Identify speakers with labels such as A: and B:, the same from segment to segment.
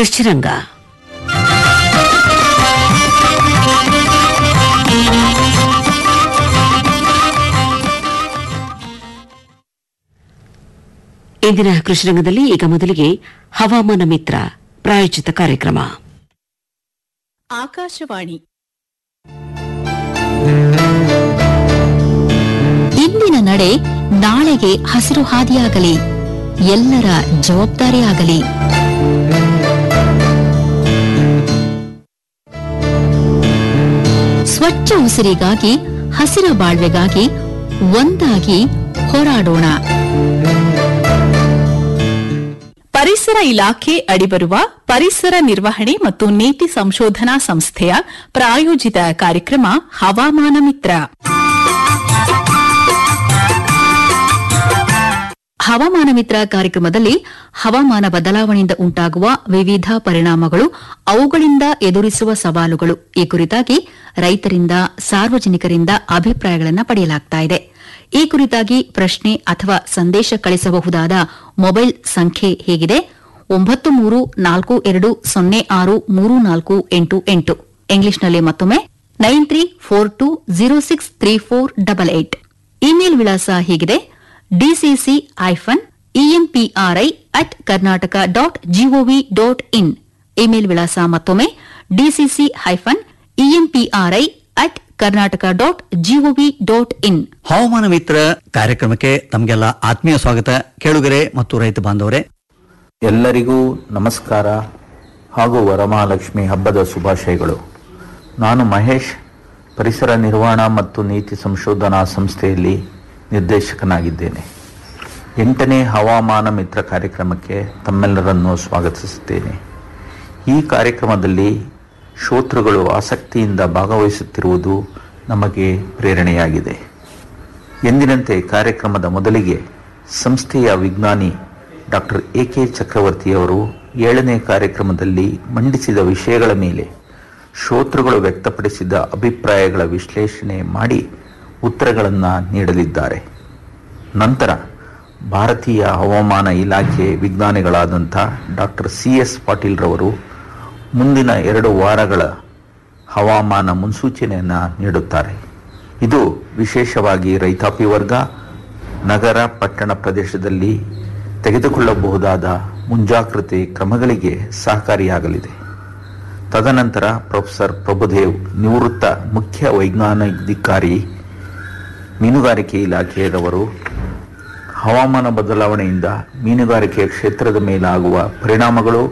A: ಕೃಷಿರಂಗ ಇಂದಿನ ಕೃಷಿರಂಗದಲ್ಲಿ ಈಗ ಮೊದಲಿಗೆ ಹವಾಮಾನ ಮಿತ್ರ ಪ್ರಾಯೋಜಿತ ಕಾರ್ಯಕ್ರಮ
B: ಆಕಾಶವಾಣಿ
C: ಇಂದಿನ ನಡೆ ನಾಳೆಗೆ ಹಸಿರು ಹಾದಿಯಾಗಲಿ ಎಲ್ಲರ ಜವಾಬ್ದಾರಿಯಾಗಲಿ ಸ್ವಚ್ಛ ಉಸಿರಿಗಾಗಿ ಹಸಿರ ಬಾಳ್ವೆಗಾಗಿ ಒಂದಾಗಿ ಹೋರಾಡೋಣ
B: ಪರಿಸರ ಇಲಾಖೆ ಅಡಿಬರುವ ಪರಿಸರ ನಿರ್ವಹಣೆ ಮತ್ತು ನೀತಿ ಸಂಶೋಧನಾ ಸಂಸ್ಥೆಯ ಪ್ರಾಯೋಜಿತ ಕಾರ್ಯಕ್ರಮ ಹವಾಮಾನ ಮಿತ್ರ
C: ಹವಾಮಾನ ಮಿತ್ರ ಕಾರ್ಯಕ್ರಮದಲ್ಲಿ ಹವಾಮಾನ ಬದಲಾವಣೆಯಿಂದ ಉಂಟಾಗುವ ವಿವಿಧ ಪರಿಣಾಮಗಳು ಅವುಗಳಿಂದ ಎದುರಿಸುವ ಸವಾಲುಗಳು ಈ ಕುರಿತಾಗಿ ರೈತರಿಂದ ಸಾರ್ವಜನಿಕರಿಂದ ಅಭಿಪ್ರಾಯಗಳನ್ನು ಪಡೆಯಲಾಗ್ತಾ ಇದೆ ಈ ಕುರಿತಾಗಿ ಪ್ರಶ್ನೆ ಅಥವಾ ಸಂದೇಶ ಕಳಿಸಬಹುದಾದ ಮೊಬೈಲ್ ಸಂಖ್ಯೆ ಹೇಗಿದೆ ಒಂಬತ್ತು ಮೂರು ನಾಲ್ಕು ಎರಡು ಸೊನ್ನೆ ಆರು ಮೂರು ನಾಲ್ಕು ಎಂಟು ಎಂಟು ಇಂಗ್ಲಿಷ್ನಲ್ಲಿ ಮತ್ತೊಮ್ಮೆ nine three four two zero six three four double eight email ವಿಳಾಸ ಹೀಗಿದೆ DCC hyphen EMPRI at Karnataka dot GOV dot in email ವಿಳಾಸ ಮತ್ತೊಮ್ಮೆ DCC hyphen EMPRI at Karnataka dot GOV dot in
D: ಹವಾಮಾನ ಮಿತ್ರ ಕಾರ್ಯಕ್ರಮಕ್ಕೆ ತಮಗೆಲ್ಲ ಆತ್ಮೀಯ ಸ್ವಾಗತ ಕೇಳುಗರೆ ಮತ್ತು ರೈತ ಬಾಂಧವರೇ
E: ಎಲ್ಲರಿಗೂ ನಮಸ್ಕಾರ ಹಾಗೂ ವರಮಹಾಲಕ್ಷ್ಮಿ ಹಬ್ಬದ ಶುಭಾಶಯಗಳು ನಾನು ಮಹೇಶ್ ಪರಿಸರ ನಿರ್ವಹಣಾ ಮತ್ತು ನೀತಿ ಸಂಶೋಧನಾ ಸಂಸ್ಥೆಯಲ್ಲಿ ನಿರ್ದೇಶಕನಾಗಿದ್ದೇನೆ ಎಂಟನೇ ಹವಾಮಾನ ಮಿತ್ರ ಕಾರ್ಯಕ್ರಮಕ್ಕೆ ತಮ್ಮೆಲ್ಲರನ್ನು ಸ್ವಾಗತಿಸುತ್ತೇನೆ ಈ ಕಾರ್ಯಕ್ರಮದಲ್ಲಿ ಶ್ರೋತೃಗಳು ಆಸಕ್ತಿಯಿಂದ ಭಾಗವಹಿಸುತ್ತಿರುವುದು ನಮಗೆ ಪ್ರೇರಣೆಯಾಗಿದೆ ಎಂದಿನಂತೆ ಕಾರ್ಯಕ್ರಮದ ಮೊದಲಿಗೆ ಸಂಸ್ಥೆಯ ವಿಜ್ಞಾನಿ ಡಾಕ್ಟರ್ ಎ ಕೆ ಚಕ್ರವರ್ತಿಯವರು ಏಳನೇ ಕಾರ್ಯಕ್ರಮದಲ್ಲಿ ಮಂಡಿಸಿದ ವಿಷಯಗಳ ಮೇಲೆ ಶ್ರೋತೃಗಳು ವ್ಯಕ್ತಪಡಿಸಿದ ಅಭಿಪ್ರಾಯಗಳ ವಿಶ್ಲೇಷಣೆ ಮಾಡಿ ಉತ್ತರಗಳನ್ನು ನೀಡಲಿದ್ದಾರೆ ನಂತರ ಭಾರತೀಯ ಹವಾಮಾನ ಇಲಾಖೆ ವಿಜ್ಞಾನಿಗಳಾದಂಥ ಡಾಕ್ಟರ್ ಸಿ ಎಸ್ ಪಾಟೀಲ್ರವರು ಮುಂದಿನ ಎರಡು ವಾರಗಳ ಹವಾಮಾನ ಮುನ್ಸೂಚನೆಯನ್ನು ನೀಡುತ್ತಾರೆ ಇದು ವಿಶೇಷವಾಗಿ ರೈತಾಪಿ ವರ್ಗ ನಗರ ಪಟ್ಟಣ ಪ್ರದೇಶದಲ್ಲಿ ತೆಗೆದುಕೊಳ್ಳಬಹುದಾದ ಮುಂಜಾಗ್ರತೆ ಕ್ರಮಗಳಿಗೆ ಸಹಕಾರಿಯಾಗಲಿದೆ ತದನಂತರ ಪ್ರೊಫೆಸರ್ ಪ್ರಭುದೇವ್ ನಿವೃತ್ತ ಮುಖ್ಯ ವೈಜ್ಞಾನಿಕಾಧಿಕಾರಿ ಮೀನುಗಾರಿಕೆ ಇಲಾಖೆಯವರು ಹವಾಮಾನ ಬದಲಾವಣೆಯಿಂದ ಮೀನುಗಾರಿಕೆ ಕ್ಷೇತ್ರದ ಮೇಲಾಗುವ ಪರಿಣಾಮಗಳು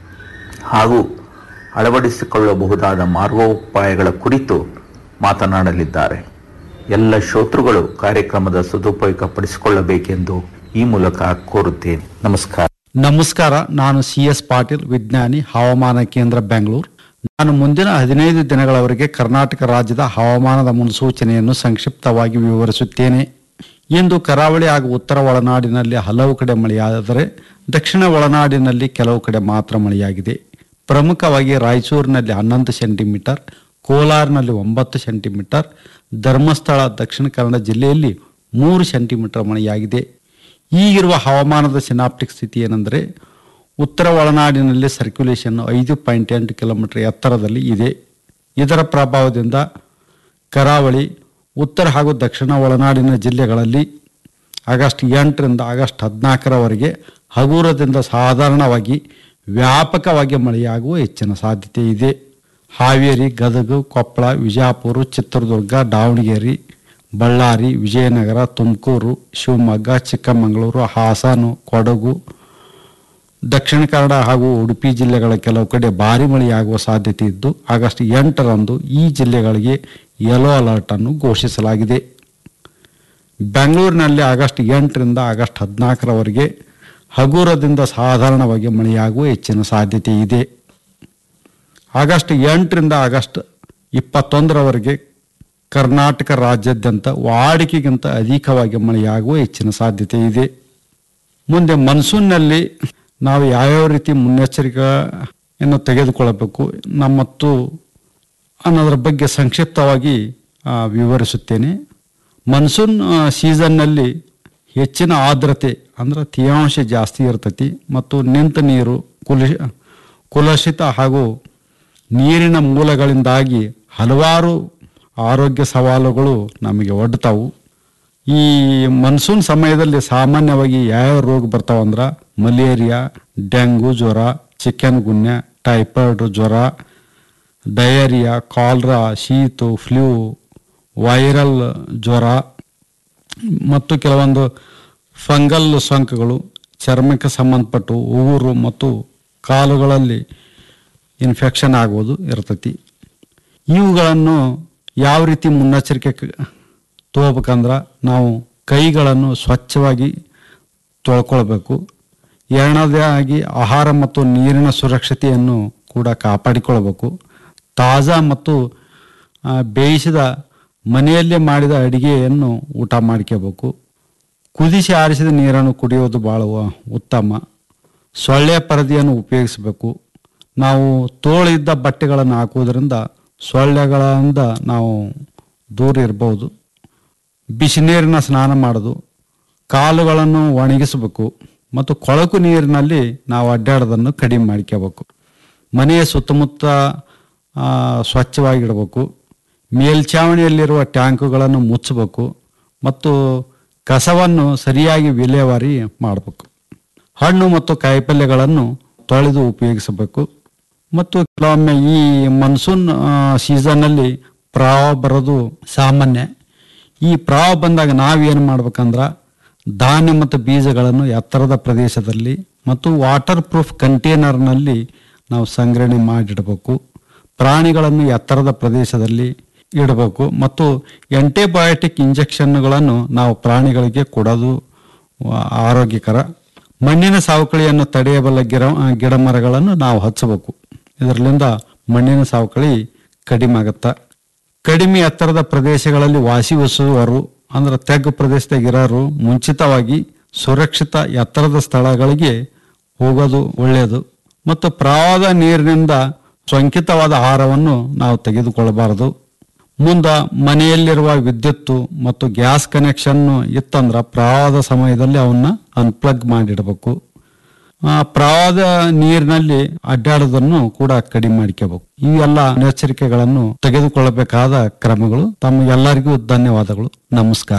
E: ಹಾಗೂ ಅಳವಡಿಸಿಕೊಳ್ಳಬಹುದಾದ ಮಾರ್ಗೋಪಾಯಗಳ ಕುರಿತು ಮಾತನಾಡಲಿದ್ದಾರೆ ಎಲ್ಲ ಶ್ರೋತೃಗಳು ಕಾರ್ಯಕ್ರಮದ ಸದುಪಯೋಗ ಪಡಿಸಿಕೊಳ್ಳಬೇಕೆಂದು ಈ ಮೂಲಕ ಕೋರುತ್ತೇನೆ ನಮಸ್ಕಾರ
F: ನಮಸ್ಕಾರ ನಾನು ಸಿ ಎಸ್ ಪಾಟೀಲ್ ವಿಜ್ಞಾನಿ ಹವಾಮಾನ ಕೇಂದ್ರ ಬೆಂಗಳೂರು ನಾನು ಮುಂದಿನ ಹದಿನೈದು ದಿನಗಳವರೆಗೆ ಕರ್ನಾಟಕ ರಾಜ್ಯದ ಹವಾಮಾನದ ಮುನ್ಸೂಚನೆಯನ್ನು ಸಂಕ್ಷಿಪ್ತವಾಗಿ ವಿವರಿಸುತ್ತೇನೆ ಇಂದು ಕರಾವಳಿ ಹಾಗೂ ಉತ್ತರ ಒಳನಾಡಿನಲ್ಲಿ ಹಲವು ಕಡೆ ಮಳೆಯಾದರೆ ದಕ್ಷಿಣ ಒಳನಾಡಿನಲ್ಲಿ ಕೆಲವು ಕಡೆ ಮಾತ್ರ ಮಳೆಯಾಗಿದೆ ಪ್ರಮುಖವಾಗಿ ರಾಯಚೂರಿನಲ್ಲಿ ಹನ್ನೊಂದು ಸೆಂಟಿಮೀಟರ್ ಕೋಲಾರ್ನಲ್ಲಿ ಒಂಬತ್ತು ಸೆಂಟಿಮೀಟರ್ ಧರ್ಮಸ್ಥಳ ದಕ್ಷಿಣ ಕನ್ನಡ ಜಿಲ್ಲೆಯಲ್ಲಿ ಮೂರು ಸೆಂಟಿಮೀಟರ್ ಮಳೆಯಾಗಿದೆ ಈಗಿರುವ ಹವಾಮಾನದ ಸಿನಾಪ್ಟಿಕ್ ಸ್ಥಿತಿ ಏನೆಂದರೆ ಉತ್ತರ ಒಳನಾಡಿನಲ್ಲಿ ಸರ್ಕ್ಯುಲೇಷನ್ ಐದು ಪಾಯಿಂಟ್ ಎಂಟು ಕಿಲೋಮೀಟರ್ ಎತ್ತರದಲ್ಲಿ ಇದೆ ಇದರ ಪ್ರಭಾವದಿಂದ ಕರಾವಳಿ ಉತ್ತರ ಹಾಗೂ ದಕ್ಷಿಣ ಒಳನಾಡಿನ ಜಿಲ್ಲೆಗಳಲ್ಲಿ ಆಗಸ್ಟ್ ಎಂಟರಿಂದ ಆಗಸ್ಟ್ ಹದಿನಾಲ್ಕರವರೆಗೆ ಹಗುರದಿಂದ ಸಾಧಾರಣವಾಗಿ ವ್ಯಾಪಕವಾಗಿ ಮಳೆಯಾಗುವ ಹೆಚ್ಚಿನ ಸಾಧ್ಯತೆ ಇದೆ ಹಾವೇರಿ ಗದಗ ಕೊಪ್ಪಳ ವಿಜಯಪುರ ಚಿತ್ರದುರ್ಗ ದಾವಣಗೆರೆ ಬಳ್ಳಾರಿ ವಿಜಯನಗರ ತುಮಕೂರು ಶಿವಮೊಗ್ಗ ಚಿಕ್ಕಮಗಳೂರು ಹಾಸನ ಕೊಡಗು ದಕ್ಷಿಣ ಕನ್ನಡ ಹಾಗೂ ಉಡುಪಿ ಜಿಲ್ಲೆಗಳ ಕೆಲವು ಕಡೆ ಭಾರಿ ಮಳೆಯಾಗುವ ಸಾಧ್ಯತೆ ಇದ್ದು ಆಗಸ್ಟ್ ಎಂಟರಂದು ಈ ಜಿಲ್ಲೆಗಳಿಗೆ ಯೆಲ್ಲೋ ಅಲರ್ಟ್ ಅನ್ನು ಘೋಷಿಸಲಾಗಿದೆ ಬೆಂಗಳೂರಿನಲ್ಲಿ ಆಗಸ್ಟ್ ಎಂಟರಿಂದ ಆಗಸ್ಟ್ ಹದಿನಾಲ್ಕರವರೆಗೆ ಹಗುರದಿಂದ ಸಾಧಾರಣವಾಗಿ ಮಳೆಯಾಗುವ ಹೆಚ್ಚಿನ ಸಾಧ್ಯತೆ ಇದೆ ಆಗಸ್ಟ್ ಎಂಟರಿಂದ ಆಗಸ್ಟ್ ಇಪ್ಪತ್ತೊಂದರವರೆಗೆ ಕರ್ನಾಟಕ ರಾಜ್ಯಾದ್ಯಂತ ವಾಡಿಕೆಗಿಂತ ಅಧಿಕವಾಗಿ ಮಳೆಯಾಗುವ ಹೆಚ್ಚಿನ ಸಾಧ್ಯತೆ ಇದೆ ಮುಂದೆ ಮನ್ಸೂನ್ನಲ್ಲಿ ನಾವು ಯಾವ್ಯಾವ ರೀತಿ ಮುನ್ನೆಚ್ಚರಿಕೆಯನ್ನು ತೆಗೆದುಕೊಳ್ಳಬೇಕು ನಮ್ಮ ಮತ್ತು ಅನ್ನೋದ್ರ ಬಗ್ಗೆ ಸಂಕ್ಷಿಪ್ತವಾಗಿ ಆ, ವಿವರಿಸುತ್ತೇನೆ ಮನ್ಸೂನ್ ಆ, ಸೀಸನ್ನಲ್ಲಿ ಹೆಚ್ಚಿನ ಆರ್ದ್ರತೆ ಅಂದ್ರೆ ತೇವಾಂಶ ಜಾಸ್ತಿ ಇರ್ತೈತಿ ಮತ್ತು ನಿಂತ ನೀರು ಕುಲಿ ಕುಲಷಿತ ಹಾಗೂ ನೀರಿನ ಮೂಲಗಳಿಂದಾಗಿ ಹಲವಾರು ಆರೋಗ್ಯ ಸವಾಲುಗಳು ನಮಗೆ ಒಡ್ತಾವು ಈ ಮನ್ಸೂನ್ ಸಮಯದಲ್ಲಿ ಸಾಮಾನ್ಯವಾಗಿ ಯಾವ್ಯಾವ ರೋಗ ಬರ್ತಾವಂದ್ರ ಮಲೇರಿಯಾ ಡೆಂಗು ಜ್ವರ ಚಿಕನ್ ಗುನ್ಯ ಟೈಫಾಯ್ಡ್ ಜ್ವರ ಡಯರಿಯಾ ಕಾಲ್ರಾ ಶೀತು ಫ್ಲೂ ವೈರಲ್ ಜ್ವರ ಮತ್ತು ಕೆಲವೊಂದು ಫಂಗಲ್ ಸೋಂಕುಗಳು ಚರ್ಮಕ್ಕೆ ಸಂಬಂಧಪಟ್ಟು ಉಗುರು ಮತ್ತು ಕಾಲುಗಳಲ್ಲಿ ಇನ್ಫೆಕ್ಷನ್ ಆಗುವುದು ಇರ್ತೈತಿ ಇವುಗಳನ್ನು ಯಾವ ರೀತಿ ಮುನ್ನೆಚ್ಚರಿಕೆ ಕ- ತಗೋಬೇಕಂದ್ರೆ ನಾವು ಕೈಗಳನ್ನು ಸ್ವಚ್ಛವಾಗಿ ತೊಳ್ಕೊಳ್ಬೇಕು ಎರಡನೇದಾಗಿ ಆಹಾರ ಮತ್ತು ನೀರಿನ ಸುರಕ್ಷತೆಯನ್ನು ಕೂಡ ಕಾಪಾಡಿಕೊಳ್ಳಬೇಕು ತಾಜಾ ಮತ್ತು ಆ, ಬೇಯಿಸಿದ ಮನೆಯಲ್ಲೇ ಮಾಡಿದ ಅಡಿಗೆಯನ್ನು ಊಟ ಮಾಡ್ಕೋಬೇಕು ಕುದಿಸಿ ಆರಿಸಿದ ನೀರನ್ನು ಕುಡಿಯೋದು ಭಾಳ ವ- ಉತ್ತಮ ಸೊಳ್ಳೆ ಪರದೆಯನ್ನು ಉಪಯೋಗಿಸಬೇಕು ನಾವು ತೋಳಿದ್ದ ಬಟ್ಟೆಗಳನ್ನು ಹಾಕುವುದರಿಂದ ಸೊಳ್ಳೆಗಳಿಂದ ನಾವು ದೂರ ಇರ್ಬೋದು ಬಿಸಿನೀರಿನ ಸ್ನಾನ ಮಾಡೋದು ಕಾಲುಗಳನ್ನು ಒಣಗಿಸಬೇಕು ಮತ್ತು ಕೊಳಕು ನೀರಿನಲ್ಲಿ ನಾವು ಅಡ್ಡಾಡೋದನ್ನು ಕಡಿಮೆ ಮಾಡ್ಕೋಬೇಕು ಮನೆಯ ಸುತ್ತಮುತ್ತ ಆ, ಸ್ವಚ್ಛವಾಗಿಡಬೇಕು ಮೇಲ್ಛಾವಣಿಯಲ್ಲಿರುವ ಟ್ಯಾಂಕುಗಳನ್ನು ಮುಚ್ಚಬೇಕು ಮತ್ತು ಕಸವನ್ನು ಸರಿಯಾಗಿ ವಿಲೇವಾರಿ ಮಾಡಬೇಕು ಹಣ್ಣು ಮತ್ತು ಕಾಯಿಪಲ್ಯಗಳನ್ನು ತೊಳೆದು ಉಪಯೋಗಿಸಬೇಕು ಮತ್ತು ಕೆಲವೊಮ್ಮೆ ಈ ಮನ್ಸೂನ್ ಸೀಸನ್ನಲ್ಲಿ ಪ್ರವಾಹ ಬರೋದು ಸಾಮಾನ್ಯ ಈ ಪ್ರವಾಹ ಬಂದಾಗ ನಾವೇನು ಮಾಡ್ಬೇಕಂದ್ರೆ ಧಾನ್ಯ ಮತ್ತು ಬೀಜಗಳನ್ನು ಎತ್ತರದ ಪ್ರದೇಶದಲ್ಲಿ ಮತ್ತು ವಾಟರ್ ಪ್ರೂಫ್ ಕಂಟೈನರ್ನಲ್ಲಿ ನಾವು ಸಂಗ್ರಹಣೆ ಮಾಡಿಡಬೇಕು ಪ್ರಾಣಿಗಳನ್ನು ಎತ್ತರದ ಪ್ರದೇಶದಲ್ಲಿ ಇಡಬೇಕು ಮತ್ತು ಆಂಟಿಬಯೋಟಿಕ್ ಇಂಜೆಕ್ಷನ್ಗಳನ್ನು ನಾವು ಪ್ರಾಣಿಗಳಿಗೆ ಕೊಡೋದು ಆ, ಆರೋಗ್ಯಕರ ಮಣ್ಣಿನ ಸವಕಳಿಯನ್ನು ತಡೆಯಬಲ್ಲ ಗಿಡ ಗಿಡ ಮರಗಳನ್ನು ನಾವು ಹಚ್ಚಬೇಕು ಇದರಿಂದ ಮಣ್ಣಿನ ಸವಕಳಿ ಕಡಿಮೆ ಆಗತ್ತ ಕಡಿಮೆ ಎತ್ತರದ ಪ್ರದೇಶಗಳಲ್ಲಿ ವಾಸಿಸುವವರು ಅಂದ್ರೆ ತೆಗ್ಗು ಪ್ರದೇಶದಾಗ ಇರೋರು ಮುಂಚಿತವಾಗಿ ಸುರಕ್ಷಿತ ಎತ್ತರದ ಸ್ಥಳಗಳಿಗೆ ಹೋಗೋದು ಒಳ್ಳೆಯದು ಮತ್ತು ಪ್ರವಾಹದ ನೀರಿನಿಂದ ಸೋಂಕಿತವಾದ ಆಹಾರವನ್ನು ನಾವು ತೆಗೆದುಕೊಳ್ಳಬಾರದು ಮುಂದ ಮನೆಯಲ್ಲಿರುವ ವಿದ್ಯುತ್ತು ಮತ್ತು ಗ್ಯಾಸ್ ಕನೆಕ್ಷನ್ ಇತ್ತಂದ್ರ ಪ್ರವಾಹದ ಸಮಯದಲ್ಲಿ ಅವನ್ನ ಅನ್ಪ್ಲಗ್ ಮಾಡಿಡಬೇಕು ಆ ಪ್ರವಾಹದ ನೀರಿನಲ್ಲಿ ಅಡ್ಡಾಡೋದನ್ನು ಕೂಡ ಕಡಿಮೆ ಮಾಡ್ಕೋಬೇಕು ಈ ಎಲ್ಲ ಮುನ್ನೆಚ್ಚರಿಕೆಗಳನ್ನು ತೆಗೆದುಕೊಳ್ಳಬೇಕಾದ ಕ್ರಮಗಳು ತಮಗೆಲ್ಲರಿಗೂ ಧನ್ಯವಾದಗಳು ನಮಸ್ಕಾರ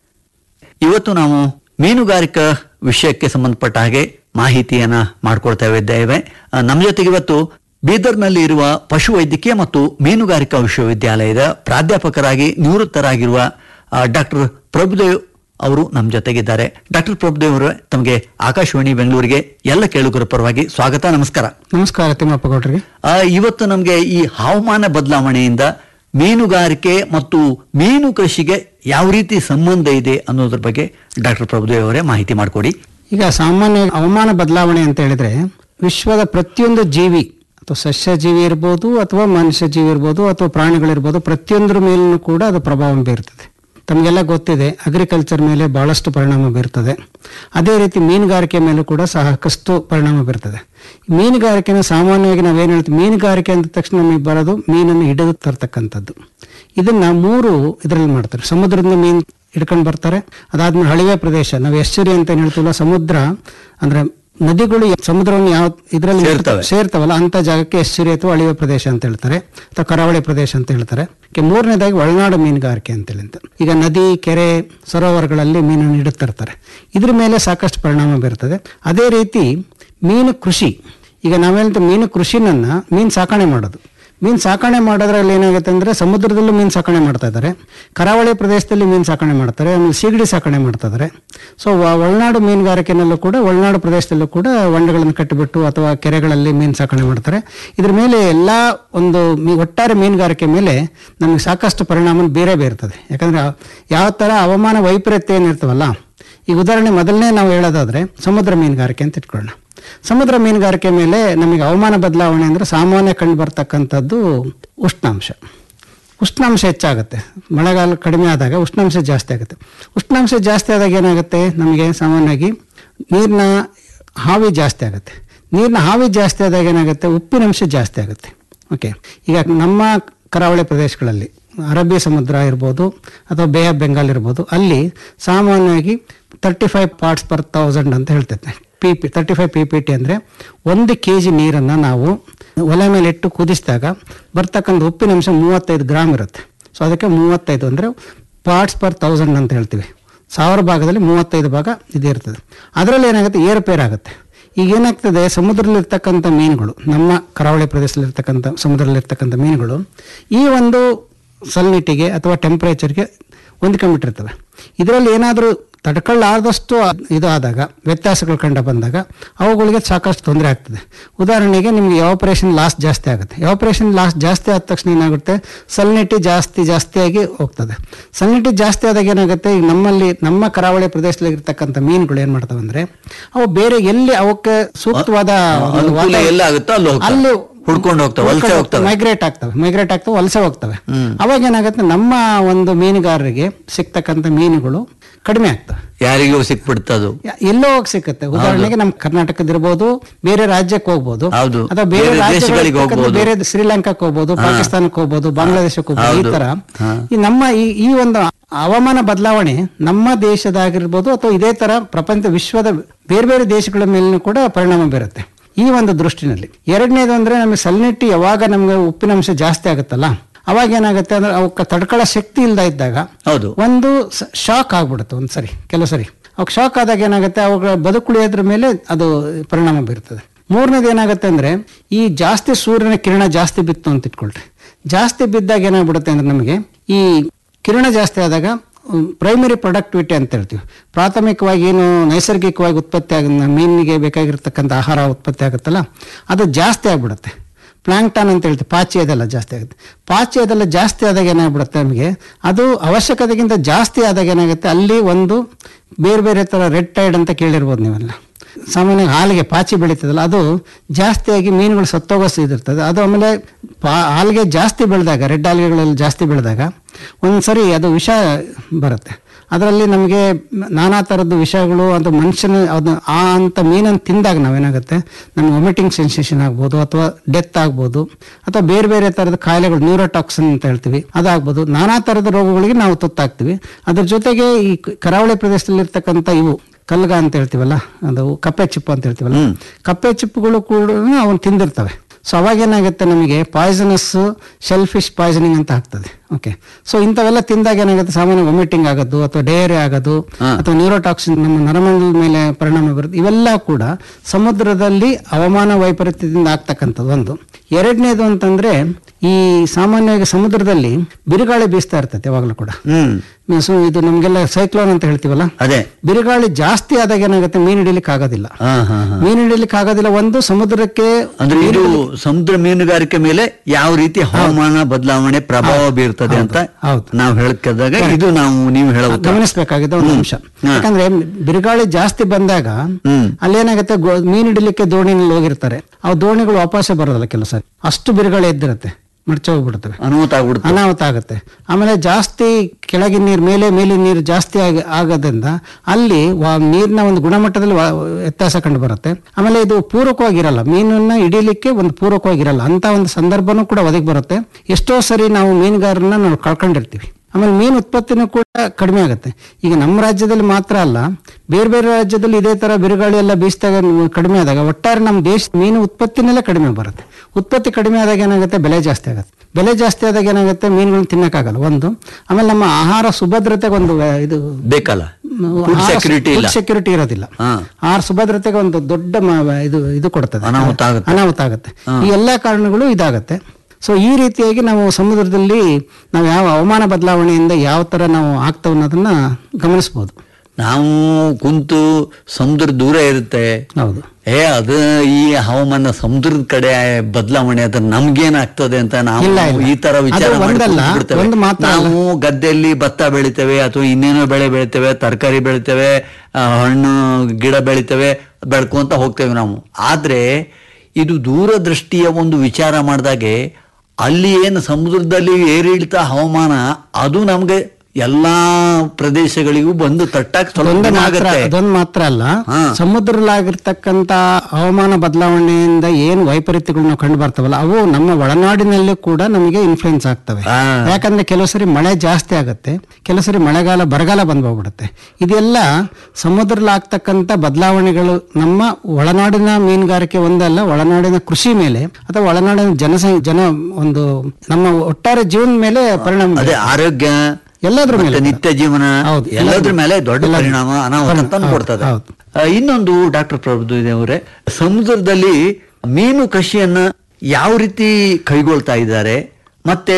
D: ಇವತ್ತು ನಾವು ಮೀನುಗಾರಿಕಾ ವಿಷಯಕ್ಕೆ ಸಂಬಂಧಪಟ್ಟ ಹಾಗೆ ಮಾಹಿತಿಯನ್ನ ಮಾಡ್ಕೊಳ್ತಾ ಇದ್ದೇವೆ ಆ, ನಮ್ಮ ಜೊತೆಗೆ ಇವತ್ತು ಬೀದರ್ನಲ್ಲಿ ಇರುವ ಪಶುವೈದ್ಯಕೀಯ ಮತ್ತು ಮೀನುಗಾರಿಕಾ ವಿಶ್ವವಿದ್ಯಾಲಯದ ಪ್ರಾಧ್ಯಾಪಕರಾಗಿ ನಿವೃತ್ತರಾಗಿರುವ ಡಾಕ್ಟರ್ ಪ್ರಭುದೇವ್ ಅವರು ನಮ್ಮ ಜೊತೆಗಿದ್ದಾರೆ ಡಾಕ್ಟರ್ ಪ್ರಭುದೇವ್ ಅವರೇ ತಮಗೆ ಆಕಾಶವಾಣಿ ಬೆಂಗಳೂರಿಗೆ ಎಲ್ಲ ಕೇಳುಗರ ಪರವಾಗಿ ಸ್ವಾಗತ ನಮಸ್ಕಾರ
G: ನಮಸ್ಕಾರ ತಿಮ್ಮಪ್ಪ ಗೌಡ್ರಿ
D: ಆ, ಇವತ್ತು ನಮಗೆ ಈ ಹವಾಮಾನ ಬದಲಾವಣೆಯಿಂದ ಮೀನುಗಾರಿಕೆ ಮತ್ತು ಮೀನು ಕೃಷಿಗೆ ಯಾವ ರೀತಿ ಸಂಬಂಧ ಇದೆ ಅನ್ನೋದ್ರ ಬಗ್ಗೆ ಡಾಕ್ಟರ್ ಪ್ರಭುದೇವ್ ಅವರೇ ಮಾಹಿತಿ ಮಾಡಿಕೊಡಿ
G: ಈಗ ಸಾಮಾನ್ಯ ಹವಾಮಾನ ಬದಲಾವಣೆ ಅಂತ ಹೇಳಿದ್ರೆ ವಿಶ್ವದ ಪ್ರತಿಯೊಂದು ಜೀವಿ ಅಥವಾ ಸಸ್ಯ ಜೀವಿ ಇರ್ಬೋದು ಅಥವಾ ಮನುಷ್ಯ ಜೀವಿ ಇರ್ಬೋದು ಅಥವಾ ಪ್ರಾಣಿಗಳಿರ್ಬೋದು ಪ್ರತಿಯೊಂದರ ಮೇಲೂ ಕೂಡ ಅದು ಪ್ರಭಾವ ಬೀರ್ತದೆ ತಮಗೆಲ್ಲ ಗೊತ್ತಿದೆ ಅಗ್ರಿಕಲ್ಚರ್ ಮೇಲೆ ಬಹಳಷ್ಟು ಪರಿಣಾಮ ಬೀರ್ತದೆ ಅದೇ ರೀತಿ ಮೀನುಗಾರಿಕೆ ಮೇಲೂ ಕೂಡ ಸಾಕಷ್ಟು ಪರಿಣಾಮ ಬೀರ್ತದೆ ಮೀನುಗಾರಿಕೆನ ಸಾಮಾನ್ಯವಾಗಿ ನಾವೇನು ಹೇಳ್ತೀವಿ ಮೀನುಗಾರಿಕೆ ಅಂದ ತಕ್ಷಣ ನಮಗೆ ಬರೋದು ಮೀನನ್ನು ಹಿಡಿದು ತರ್ತಕ್ಕಂಥದ್ದು ಇದನ್ನ ಮೂರು ಇದರಲ್ಲಿ ಮಾಡ್ತಾರೆ ಸಮುದ್ರದಿಂದ ಮೀನು ಹಿಡ್ಕೊಂಡು ಬರ್ತಾರೆ ಅದಾದ್ಮೇಲೆ ಹಳಿವೆ ಪ್ರದೇಶ ನಾವು ಎಶ್ಚರಿ ಅಂತ ಏನ್ ಹೇಳ್ತೀವಲ್ಲ ಸಮುದ್ರ ಅಂದ್ರೆ ನದಿಗಳು ಸಮುದ್ರವನ್ನು ಯಾವ ಇದರಲ್ಲಿ
D: ಸೇರ್ತವೆ.
G: ಸೇರ್ತಾವಲ್ಲ ಅಂತ ಜಾಗಕ್ಕೆ ಎಶ್ಚರಿ ಅಥವಾ ಅಳಿವೆ ಪ್ರದೇಶ ಅಂತ ಹೇಳ್ತಾರೆ ಅಥವಾ ಕರಾವಳಿ ಪ್ರದೇಶ ಅಂತ ಹೇಳ್ತಾರೆ ಕೆ ಮೂರನೇದಾಗಿ ಒಳನಾಡು ಮೀನುಗಾರಿಕೆ ಅಂತೇಳಿ ಅಂತ ಈಗ ನದಿ ಕೆರೆ ಸರೋವರಗಳಲ್ಲಿ ಮೀನನ್ನು ಹಿಡುತ್ತಿರ್ತಾರೆ ಇದ್ರ ಮೇಲೆ ಸಾಕಷ್ಟು ಪರಿಣಾಮ ಬೀರ್ತದೆ ಅದೇ ರೀತಿ ಮೀನು ಕೃಷಿ ಈಗ ನಾವೇನಂತ ಮೀನು ಕೃಷಿನನ್ನ ಮೀನು ಸಾಕಣೆ ಮಾಡೋದು ಮೀನು ಸಾಕಣೆ ಮಾಡೋದ್ರಲ್ಲಿ ಏನಾಗುತ್ತೆ ಅಂದ್ರೆ ಸಮುದ್ರದಲ್ಲೂ ಮೀನು ಸಾಕಣೆ ಮಾಡ್ತಾ ಇದ್ದಾರೆ ಕರಾವಳಿ ಪ್ರದೇಶದಲ್ಲಿ ಮೀನು ಸಾಕಣೆ ಮಾಡ್ತಾರೆ ಆಮೇಲೆ ಸೀಗಡಿ ಸಾಕಣೆ ಮಾಡ್ತಾ ಇದ್ದಾರೆ ಸೊ ಒಳನಾಡು ಮೀನುಗಾರಿಕೆನಲ್ಲೂ ಕೂಡ ಒಳನಾಡು ಪ್ರದೇಶದಲ್ಲೂ ಕೂಡ ಹೊಂಡಗಳನ್ನು ಕಟ್ಟಿಬಿಟ್ಟು ಅಥವಾ ಕೆರೆಗಳಲ್ಲಿ ಮೀನು ಸಾಕಣೆ ಮಾಡ್ತಾರೆ ಇದ್ರ ಮೇಲೆ ಎಲ್ಲ ಒಂದು ಮೀ ಒಟ್ಟಾರೆ ಮೀನುಗಾರಿಕೆ ಮೇಲೆ ನಮಗೆ ಸಾಕಷ್ಟು ಪರಿಣಾಮ ಬೇರೆ ಬೀರ್ತದೆ ಯಾಕಂದ್ರೆ ಯಾವ ಥರ ಹವಾಮಾನ ವೈಪರೀತ್ಯ ಏನಿರ್ತವಲ್ಲ ಈಗ ಉದಾಹರಣೆ ಮೊದಲನೇ ನಾವು ಹೇಳೋದಾದ್ರೆ ಸಮುದ್ರ ಮೀನುಗಾರಿಕೆ ಅಂತ ಇಟ್ಕೊಳ್ಳೋಣ ಸಮುದ್ರ ಮೀನುಗಾರಿಕೆ ಮೇಲೆ ನಮಗೆ ಹವಾಮಾನ ಬದಲಾವಣೆ ಅಂದ್ರೆ ಸಾಮಾನ್ಯ ಕಂಡು ಬರ್ತಕ್ಕಂಥದ್ದು ಉಷ್ಣಾಂಶ ಉಷ್ಣಾಂಶ ಹೆಚ್ಚಾಗುತ್ತೆ ಮಳೆಗಾಲ ಕಡಿಮೆ ಆದಾಗ ಉಷ್ಣಾಂಶ ಜಾಸ್ತಿ ಆಗುತ್ತೆ ಉಷ್ಣಾಂಶ ಜಾಸ್ತಿ ಆದಾಗ ಏನಾಗುತ್ತೆ ನಮಗೆ ಸಾಮಾನ್ಯವಾಗಿ ನೀರಿನ ಹಾವಿ ಜಾಸ್ತಿ ಆಗುತ್ತೆ ನೀರಿನ ಹಾವಿ ಜಾಸ್ತಿ ಆದಾಗ ಏನಾಗುತ್ತೆ ಉಪ್ಪಿನಂಶ ಜಾಸ್ತಿ ಆಗುತ್ತೆ ಓಕೆ ಈಗ ನಮ್ಮ ಕರಾವಳಿ ಪ್ರದೇಶಗಳಲ್ಲಿ ಅರಬ್ಬಿ ಸಮುದ್ರ ಇರ್ಬೋದು ಅಥವಾ ಬೇ ಆಫ್ ಬೆಂಗಾಲ್ ಇರ್ಬೋದು ಅಲ್ಲಿ ಸಾಮಾನ್ಯವಾಗಿ thirty five parts per thousand ಅಂತ ಹೇಳ್ತೈತೆ P P thirty five P P T ಅಂದರೆ ಒಂದು ಕೆ ಜಿ ನೀರನ್ನು ನಾವು ಒಲೆ ಮೇಲೆ ಇಟ್ಟು ಕುದಿಸಿದಾಗ ಬರ್ತಕ್ಕಂಥ ಉಪ್ಪಿನ ಅಂಶ ಮೂವತ್ತೈದು ಗ್ರಾಮ್ ಇರುತ್ತೆ ಸೊ ಅದಕ್ಕೆ ಮೂವತ್ತೈದು ಅಂದರೆ ಪಾರ್ಟ್ಸ್ ಪರ್ ತೌಸಂಡ್ ಅಂತ ಹೇಳ್ತೀವಿ ಸಾವಿರ ಭಾಗದಲ್ಲಿ ಮೂವತ್ತೈದು ಭಾಗ ಇದಿರ್ತದೆ ಅದರಲ್ಲಿ ಏನಾಗುತ್ತೆ ಏರುಪೇರು ಆಗುತ್ತೆ ಈಗ ಏನಾಗ್ತದೆ ಸಮುದ್ರದಲ್ಲಿರ್ತಕ್ಕಂಥ ಮೀನುಗಳು ನಮ್ಮ ಕರಾವಳಿ ಪ್ರದೇಶದಲ್ಲಿರ್ತಕ್ಕಂಥ ಸಮುದ್ರದಲ್ಲಿರ್ತಕ್ಕಂಥ ಮೀನುಗಳು ಈ ಒಂದು ಸಲ್ನಿಟಿಗೆ ಅಥವಾ ಟೆಂಪ್ರೇಚರ್ಗೆ ಹೊಂದ್ಕೊಂಡ್ಬಿಟ್ಟಿರ್ತವೆ ಇದರಲ್ಲಿ ಏನಾದರೂ ತಡ್ಕೊಳ್ಳಾರ್ದಷ್ಟು ಇದು ಆದಾಗ ವ್ಯತ್ಯಾಸಗಳು ಕಂಡು ಬಂದಾಗ ಅವುಗಳಿಗೆ ಸಾಕಷ್ಟು ತೊಂದರೆ ಆಗ್ತದೆ ಉದಾಹರಣೆಗೆ ನಿಮಗೆ ಎವಾಪರೇಷನ್ ಲಾಸ್ ಜಾಸ್ತಿ ಆಗುತ್ತೆ ಎವಾಪರೇಷನ್ ಲಾಸ್ ಜಾಸ್ತಿ ಆದ ತಕ್ಷಣ ಏನಾಗುತ್ತೆ ಸಲ್ನಿಟಿ ಜಾಸ್ತಿ ಜಾಸ್ತಿಯಾಗಿ ಹೋಗ್ತದೆ ಸಲ್ನಿಟಿ ಜಾಸ್ತಿ ಆದಾಗ ಏನಾಗುತ್ತೆ ಈಗ ನಮ್ಮಲ್ಲಿ ನಮ್ಮ ಕರಾವಳಿ ಪ್ರದೇಶದಲ್ಲಿ ಇರ್ತಕ್ಕಂಥ ಮೀನುಗಳು ಏನು ಮಾಡ್ತವೆ ಅಂದ್ರೆ ಅವು ಬೇರೆ ಎಲ್ಲಿ ಅವಕ್ಕೆ ಸೂಕ್ತವಾದ ಒಂದು
D: ಅನುಕೂಲ
G: ವಾತಾವರಣ-
D: ಎಲ್ಲ ಆಗುತ್ತೋ ಅಲ್ಲಿ ಹೋಗ್ತವೆ.
G: ಅಲ್ಲಿ
D: ಹುಡ್ಕೊಂಡು ಹೋಗ್ತವೆ, ವಲಸೆ ಹೋಗ್ತವೆ.
G: ಮೈಗ್ರೇಟ್ ಆಗ್ತವೆ ಮೈಗ್ರೇಟ್ ಆಗ್ತವೆ ವಲಸೆ ಹೋಗ್ತವೆ ಅವಾಗ ಏನಾಗುತ್ತೆ ನಮ್ಮ ಒಂದು ಮೀನುಗಾರರಿಗೆ ಸಿಗ್ತಕ್ಕಂಥ ಮೀನುಗಳು ಕಡಿಮೆ ಆಗ್ತವೆ
D: ಯಾರಿಗೂ ಸಿಕ್ಬಿಡ್ತದು
G: ಯ- ಎಲ್ಲೋ ಹೋಗಿ ಸಿಕ್ಕತ್ತೆ ಉದಾಹರಣೆಗೆ ನಮ್ಮ ಕರ್ನಾಟಕದ ಇರ್ಬೋದು ಬೇರೆ ರಾಜ್ಯಕ್ಕೆ ಹೋಗ್ಬೋದು
D: ಹೌದು.
G: ಅಥವಾ ಬೇರೆ
D: ಬೇರೆ
G: ರಾಜ್ಯಗಳಿಗೆ
D: ದೇಶಗಳಿಗೆ ಹೋಗ್ಬೋದು.
G: ಬೇರೆ ಶ್ರೀಲಂಕಾಕ್ಕೆ ಹೋಗ್ಬೋದು ಪಾಕಿಸ್ತಾನಕ್ಕೆ ಹೋಗ್ಬೋದು ಬಾಂಗ್ಲಾದೇಶಕ್ಕೆ ಹೋಗ್ಬೋದು ಈ
D: ಹೌದು.
G: ತರ
D: ಹಾ.
G: ಈ ನಮ್ಮ ಈ ಈ ಒಂದು ಹವಾಮಾನ ಬದಲಾವಣೆ ನಮ್ಮ ದೇಶದಾಗಿರ್ಬೋದು ಅಥವಾ ಇದೇ ತರ ಪ್ರಪಂಚ ವಿಶ್ವದ ಬೇರೆ ಬೇರೆ ದೇಶಗಳ ಮೇಲೂ ಕೂಡ ಪರಿಣಾಮ ಬೀರುತ್ತೆ ಈ ಒಂದು ದೃಷ್ಟಿನಲ್ಲಿ ಎರಡನೇದು ಅಂದ್ರೆ ನಮಗೆ ಸಲ್ನಿಟಿ ಯಾವಾಗ ನಮ್ಗೆ ಉಪ್ಪಿನಂಶ ಜಾಸ್ತಿ ಆಗುತ್ತಲ್ಲ ಅವಾಗ ಏನಾಗುತ್ತೆ ಅಂದ್ರೆ ಅವಕ್ಕೆ ತಡ್ಕೊಳ್ಳೋ ಶಕ್ತಿ ಇಲ್ದ ಇದ್ದಾಗ
D: ಹೌದು
G: ಒಂದು ಶಾಕ್ ಆಗ್ಬಿಡುತ್ತೆ ಒಂದು ಸರಿ ಕೆಲವು ಸರಿ ಅವಾಗ ಶಾಕ್ ಆದಾಗ ಏನಾಗುತ್ತೆ ಅವುಗಳ ಬದುಕುಳಿಯೋದ್ರ ಮೇಲೆ ಅದು ಪರಿಣಾಮ ಬೀರ್ತದೆ ಮೂರನೇದು ಏನಾಗುತ್ತೆ ಅಂದ್ರೆ ಈ ಜಾಸ್ತಿ ಸೂರ್ಯನ ಕಿರಣ ಜಾಸ್ತಿ ಬಿತ್ತು ಅಂತ ಇಟ್ಕೊಳ್ರಿ ಜಾಸ್ತಿ ಬಿದ್ದಾಗ ಏನಾಗ್ಬಿಡುತ್ತೆ ಅಂದ್ರೆ ನಮಗೆ ಈ ಕಿರಣ ಜಾಸ್ತಿ ಆದಾಗ ಪ್ರೈಮರಿ ಪ್ರೊಡಕ್ಟಿವಿಟಿ ಅಂತ ಹೇಳ್ತೀವಿ ಪ್ರಾಥಮಿಕವಾಗಿ ಏನು ನೈಸರ್ಗಿಕವಾಗಿ ಉತ್ಪತ್ತಿ ಆಗ ಮೀನಿಗೆ ಬೇಕಾಗಿರ್ತಕ್ಕಂಥ ಆಹಾರ ಉತ್ಪತ್ತಿ ಆಗುತ್ತಲ್ಲ ಅದು ಜಾಸ್ತಿ ಆಗ್ಬಿಡುತ್ತೆ ಪ್ಲಾಂಕ್ಟಾನ್ ಅಂತ ಹೇಳ್ತೀವಿ ಪಾಚಿ ಅದೆಲ್ಲ ಜಾಸ್ತಿ ಆಗುತ್ತೆ ಪಾಚಿ ಅದೆಲ್ಲ ಜಾಸ್ತಿ ಆದಾಗ ಏನಾಗ್ಬಿಡುತ್ತೆ ನಮಗೆ ಅದು ಅವಶ್ಯಕತೆಗಿಂತ ಜಾಸ್ತಿ ಆದಾಗ ಏನಾಗುತ್ತೆ ಅಲ್ಲಿ ಒಂದು ಬೇರೆ ಬೇರೆ ಥರ ರೆಡ್ ಟೈಡ್ ಅಂತ ಕೇಳಿರ್ಬೋದು ನೀವೆಲ್ಲ ಸಾಮಾನ್ಯ ಹಾಲಿಗೆ ಪಾಚಿ ಬೆಳೀತದಲ್ಲ ಅದು ಜಾಸ್ತಿಯಾಗಿ ಮೀನುಗಳು ಸತ್ತೋಗೋ ಇದಿರ್ತದೆ ಅದು ಆಮೇಲೆ ಪಾ ಹಾಲಿಗೆ ಜಾಸ್ತಿ ಬೆಳೆದಾಗ ರೆಡ್ ಆಲ್ಗೆಗಳಲ್ಲಿ ಜಾಸ್ತಿ ಬೆಳೆದಾಗ ಒಂದ್ಸರಿ ಅದು ವಿಷ ಬರುತ್ತೆ ಅದರಲ್ಲಿ ನಮಗೆ ನಾನಾ ಥರದ್ದು ವಿಷಯಗಳು ಅದು ಮನುಷ್ಯನ ಅದು ಆ ಅಂತ ಮೀನನ್ನು ತಿಂದಾಗ ನಾವೇನಾಗುತ್ತೆ ನಮ್ಗೆ ವಾಮಿಟಿಂಗ್ ಸೆನ್ಸೇಷನ್ ಆಗ್ಬೋದು ಅಥವಾ ಡೆತ್ ಆಗ್ಬೋದು ಅಥವಾ ಬೇರೆ ಬೇರೆ ಥರದ ಕಾಯಿಲೆಗಳು ನ್ಯೂರೋಟಾಕ್ಸಿನ್ ಅಂತ ಹೇಳ್ತೀವಿ ಅದಾಗ್ಬೋದು ನಾನಾ ಥರದ ರೋಗಗಳಿಗೆ ನಾವು ತುತ್ತಾಗ್ತೀವಿ ಅದ್ರ ಜೊತೆಗೆ ಈ ಕರಾವಳಿ ಪ್ರದೇಶದಲ್ಲಿರ್ತಕ್ಕಂಥ ಇವು ಕಲ್ಗ ಅಂತ ಹೇಳ್ತೀವಲ್ಲ ಅದು ಕಪ್ಪೆ ಚಿಪ್ಪು ಅಂತ ಹೇಳ್ತೀವಲ್ಲ ಕಪ್ಪೆ ಚಿಪ್ಪುಗಳು ಕೂಡ ಅವನು ತಿಂದಿರ್ತವೆ ಸೊ ಅವಾಗ ಏನಾಗುತ್ತೆ ನಮಗೆ ಪಾಯ್ಸನಸ್ ಶೆಲ್ಫಿಶ್ ಪಾಯ್ಸನಿಂಗ್ ಅಂತ ಆಗ್ತದೆ ಓಕೆ ಸೊ ಇಂಥವೆಲ್ಲ ತಿಂದಾಗ ಏನಾಗುತ್ತೆ ಸಾಮಾನ್ಯ ವಾಮಿಟಿಂಗ್ ಆಗೋದು ಅಥವಾ ಡೇರಿ ಆಗೋದು ಅಥವಾ ನ್ಯೂರೋಟಾಕ್ಸಿನ್ ನಮ್ಮ ನರಮಂಡಲದ ಮೇಲೆ ಪರಿಣಾಮ ಬರುತ್ತೆ ಇವೆಲ್ಲ ಕೂಡ ಸಮುದ್ರದಲ್ಲಿ ಹವಾಮಾನ ವೈಪರೀತ್ಯದಿಂದ ಆಗ್ತಕ್ಕಂಥದ್ದು ಒಂದು ಎರಡನೇದು ಅಂತಂದ್ರೆ ಈ ಸಾಮಾನ್ಯವಾಗಿ ಸಮುದ್ರದಲ್ಲಿ ಬಿರುಗಾಳಿ ಬೀಸ್ತಾ ಇರ್ತೈತೆ ಯಾವಾಗಲೂ ಕೂಡ
D: ಹ್ಮ್
G: ಸೊ ಇದು ನಮಗೆಲ್ಲ ಸೈಕ್ಲೋನ್ ಅಂತ ಹೇಳ್ತೀವಲ್ಲ
D: ಅದೇ
G: ಬಿರುಗಾಳಿ ಜಾಸ್ತಿ ಆದಾಗ ಏನಾಗುತ್ತೆ ಮೀನು ಹಿಡಿಲಿಕ್ಕೆ ಆಗೋದಿಲ್ಲ
D: ಹಾ ಹಾ ಹಾ
G: ಮೀನು ಹಿಡಿಲಿಕ್ಕೆ ಆಗೋದಿಲ್ಲ ಒಂದು ಸಮುದ್ರಕ್ಕೆ
D: ಅಂದ್ರೆ ಇದು ಸಮುದ್ರ ಮೀನುಗಾರಿಕೆ ಮೇಲೆ ಯಾವ ರೀತಿ ಹವಾಮಾನ ಬದಲಾವಣೆ ಪ್ರಭಾವ ಬೀರ್ತದೆ ಅಂತ
G: ಹೌದು.
D: ನಾವು ಹೇಳ್ಕದಾಗ ಇದು ನಾವು ನೀವು ಹೇಳೋ ಉತ್ತರ.
G: ಗಮನಿಸಬೇಕಾಗಿದ್ದ ಒಂದು ಅಂಶ
D: ಹಾ.
G: ಯಾಕಂದ್ರೆ ಬಿರುಗಾಳಿ ಜಾಸ್ತಿ ಬಂದಾಗ
D: ಹ್ಮ್.
G: ಅಲ್ಲೇನಾಗುತ್ತೆ ಗೋ- ಮೀನು ಹಿಡಿಲಿಕ್ಕೆ ದೋಣಿನಲ್ಲಿ ಹೋಗಿರ್ತಾರೆ ಆ ದೋಣಿಗಳು ವಾಪಸ್ಸೇ ಬರೋದಿಲ್ಲ ಕೆಲವು ಸಾರಿ ಅಷ್ಟು ಬಿರುಗಾಳಿ ಎದ್ದಿರುತ್ತೆ ಮಡ್ಚೋಗ್ಬಿಡ್ತವೆ
D: ಅನಾಹುತ ಆಗ್ಬಿಡುತ್ತೆ
G: ಅನಾಹುತ ಆಗುತ್ತೆ ಆಮೇಲೆ ಜಾಸ್ತಿ ಕೆಳಗಿನ ನೀರು ಮೇಲೆ ಮೇಲಿನ ನೀರು ಜಾಸ್ತಿ ಆಗ ಆಗೋದ್ರಿಂದ ಅಲ್ಲಿ ವಾ- ನೀರಿನ ಒಂದು ಗುಣಮಟ್ಟದಲ್ಲಿ ವಾ- ವ್ಯತ್ಯಾಸ ಕಂಡು ಬರುತ್ತೆ ಆಮೇಲೆ ಇದು ಪೂರಕವಾಗಿರಲ್ಲ ಮೀನನ್ನ ಹಿಡಿಲಿಕ್ಕೆ ಒಂದು ಪೂರಕವಾಗಿರಲ್ಲ ಅಂತ ಒಂದು ಸಂದರ್ಭನೂ ಕೂಡ ಒದಗಿ ಬರುತ್ತೆ ಎಷ್ಟೋ ಸರಿ ನಾವು ಮೀನುಗಾರರನ್ನ ನಾವು ಕಳ್ಕೊಂಡಿರ್ತೀವಿ ಆಮೇಲೆ ಮೀನು ಉತ್ಪತ್ತಿನೂ ಕೂಡ ಕಡಿಮೆ ಆಗುತ್ತೆ ಈಗ ನಮ್ಮ ರಾಜ್ಯದಲ್ಲಿ ಮಾತ್ರ ಅಲ್ಲ ಬೇರೆ ಬೇರೆ ರಾಜ್ಯದಲ್ಲಿ ಇದೇ ತರ ಬಿರುಗಾಳಿ ಎಲ್ಲ ಬೀಸಿದಾಗ ಕಡಿಮೆ ಆದಾಗ ಒಟ್ಟಾರೆ ನಮ್ಮ ದೇಶ ಮೀನು ಉತ್ಪತ್ತಿನೆಲ್ಲ ಕಡಿಮೆ ಬರುತ್ತೆ ಉತ್ಪತ್ತಿ ಕಡಿಮೆ ಆದಾಗ ಏನಾಗುತ್ತೆ ಬೆಲೆ ಜಾಸ್ತಿ ಆಗುತ್ತೆ ಬೆಲೆ ಜಾಸ್ತಿ ಆದಾಗ ಏನಾಗುತ್ತೆ ಮೀನುಗಳನ್ನ ತಿನ್ನಕ್ಕಾಗಲ್ಲ ಒಂದು ಆಮೇಲೆ ನಮ್ಮ ಆಹಾರ ಸುಭದ್ರತೆಗೆ ಒಂದು ವ್ಯ- ಇದು
D: ಬೇಕಲ್ಲ ಫುಡ್ ಸೆಕ್ಯೂರಿಟಿ ಇಲ್ಲ
G: ಸೆಕ್ಯೂರಿಟಿ ಇರೋದಿಲ್ಲ
D: ಹಾ.
G: ಆಹಾರ ಸುಭದ್ರತೆಗೆ ಒಂದು ದೊಡ್ಡ ಮ- ಇದು ಇದು ಕೊಡ್ತದೆ
D: ಅನಾಹುತ ಆಗುತ್ತೆ.
G: ಅನಾಹುತ ಆಗುತ್ತೆ ಈ ಎಲ್ಲಾ ಕಾರಣಗಳು ಇದಾಗತ್ತೆ ಸೊ ಈ ರೀತಿಯಾಗಿ ನಾವು ಸಮುದ್ರದಲ್ಲಿ ನಾವು ಯಾವ ಹವಾಮಾನ ಬದಲಾವಣೆಯಿಂದ ಯಾವ ತರ ನಾವು ಆಗ್ತವೆ ಅನ್ನೋದನ್ನ ಗಮನಿಸಬಹುದು
D: ನಾವು ಕುಂತು ಸಮುದ್ರ ದೂರ ಇರುತ್ತೆ
G: ಹೌದು
D: ಏ ಅದು ಈ ಹವಾಮಾನ ಸಮುದ್ರದ ಕಡೆ ಬದಲಾವಣೆ ಅದ್ರ ನಮ್ಗೇನಾಗ್ತದೆ ಅಂತ ನಾವು
G: ಇಲ್ಲ, ಇಲ್ಲ.
D: ಈ ತರ ವಿಚಾರ
G: ಅದು
D: ಮಾಡಿ
G: ಒಂದಲ್ಲ,
D: ಕೂತ್ಬಿಡ್ತೇವೆ.
G: ಒಂದು ಮಾತ್ರ ಅಲ್ಲ.
D: ನಾವು ಗದ್ದೆಯಲ್ಲಿ ಭತ್ತ ಬೆಳಿತೇವೆ ಅಥವಾ ಇನ್ನೇನೋ ಬೆಳೆ ಬೆಳಿತೇವೆ ತರಕಾರಿ ಬೆಳಿತೇವೆ ಆ, ಹಣ್ಣು ಗಿಡ ಬೆಳಿತೇವೆ ಬೆಳ್ಕೊಂತ ಹೋಗ್ತೇವೆ ನಾವು ಆದ್ರೆ ಇದು ದೂರದೃಷ್ಟಿಯ ಒಂದು ವಿಚಾರ ಮಾಡಿದಾಗೆ ಅಲ್ಲಿ ಏನು ಸಮುದ್ರದಲ್ಲಿ ಏರಿಳಿತ ಹವಾಮಾನ ಅದು ನಮ್ಗೆ ಎಲ್ಲಾ ಪ್ರದೇಶಗಳಿಗೂ ಬಂದು ತಟ್ಟಾಕ್ ಸ್ವಲ್ಪ
G: ಅದೊಂದು
D: ದಿನ
G: ಮಾತ್ರ
D: ಆಗತ್ತೆ
G: ಅದೊಂದು ಮಾತ್ರ ಅಲ್ಲ
D: ಹಾ.
G: ಸಮುದ್ರದಲ್ಲಾಗಿರ್ತಕ್ಕಂತ ಹವಾಮಾನ ಬದಲಾವಣೆಯಿಂದ ಏನು ವೈಪರೀತ್ಯಗಳು ನಾವು ಕಂಡು ಬರ್ತವಲ್ಲ ಅವು ನಮ್ಮ ಒಳನಾಡಿನಲ್ಲೂ ಕೂಡ ನಮಗೆ ಇನ್ಫ್ಲುಯೆನ್ಸ್ ಆಗ್ತವೆ
D: ಹಾ.
G: ಯಾಕಂದ್ರೆ ಕೆಲವು ಸರಿ ಮಳೆ ಜಾಸ್ತಿ ಆಗುತ್ತೆ ಕೆಲವು ಸರಿ ಮಳೆಗಾಲ ಬರಗಾಲ ಬಂದು ಹೋಗ್ಬಿಡುತ್ತೆ ಇದೆಲ್ಲ ಸಮುದ್ರದಲ್ಲಿ ಆಗ್ತಕ್ಕಂಥ ಬದಲಾವಣೆಗಳು ನಮ್ಮ ಒಳನಾಡಿನ ಮೀನುಗಾರಿಕೆ ಒಂದಲ್ಲ ಒಳನಾಡಿನ ಕೃಷಿ ಮೇಲೆ ಅಥವಾ ಒಳನಾಡಿನ ಜನಸಂಖ್ಯೆ ಜನ ಒಂದು ನಮ್ಮ ಒಟ್ಟಾರೆ ಜೀವನ ಮೇಲೆ ಪರಿಣಾಮ
D: ಅದೇ ಆರೋಗ್ಯ
G: ಎಲ್ಲದ್ರ ಮೇಲೆ
D: ಮತ್ತೆ ನಿತ್ಯ ಜೀವನ
G: ಹೌದು,
D: ಎಲ್ಲದ್ರ
G: ಎಲ್ಲದ್ರ
D: ಮೇಲೆ ದೊಡ್ಡ
G: ಎಲ್ಲದ್ರ-
D: ಪರಿಣಾಮ ಅನಾಹುತ
G: ಹೌದು,
D: ತಂದು ಕೊಡ್ತದೆ
G: ಹೌದು.
D: ಆ, ಇನ್ನೊಂದು ಡಾಕ್ಟರ್ ಪ್ರಭು ಅವರೇ ಸಮುದ್ರದಲ್ಲಿ ಮೀನು ಕೃಷಿಯನ್ನ ಯಾವ ರೀತಿ ಕೈಗೊಳ್ತಾ ಇದ್ದಾರೆ ಮತ್ತೆ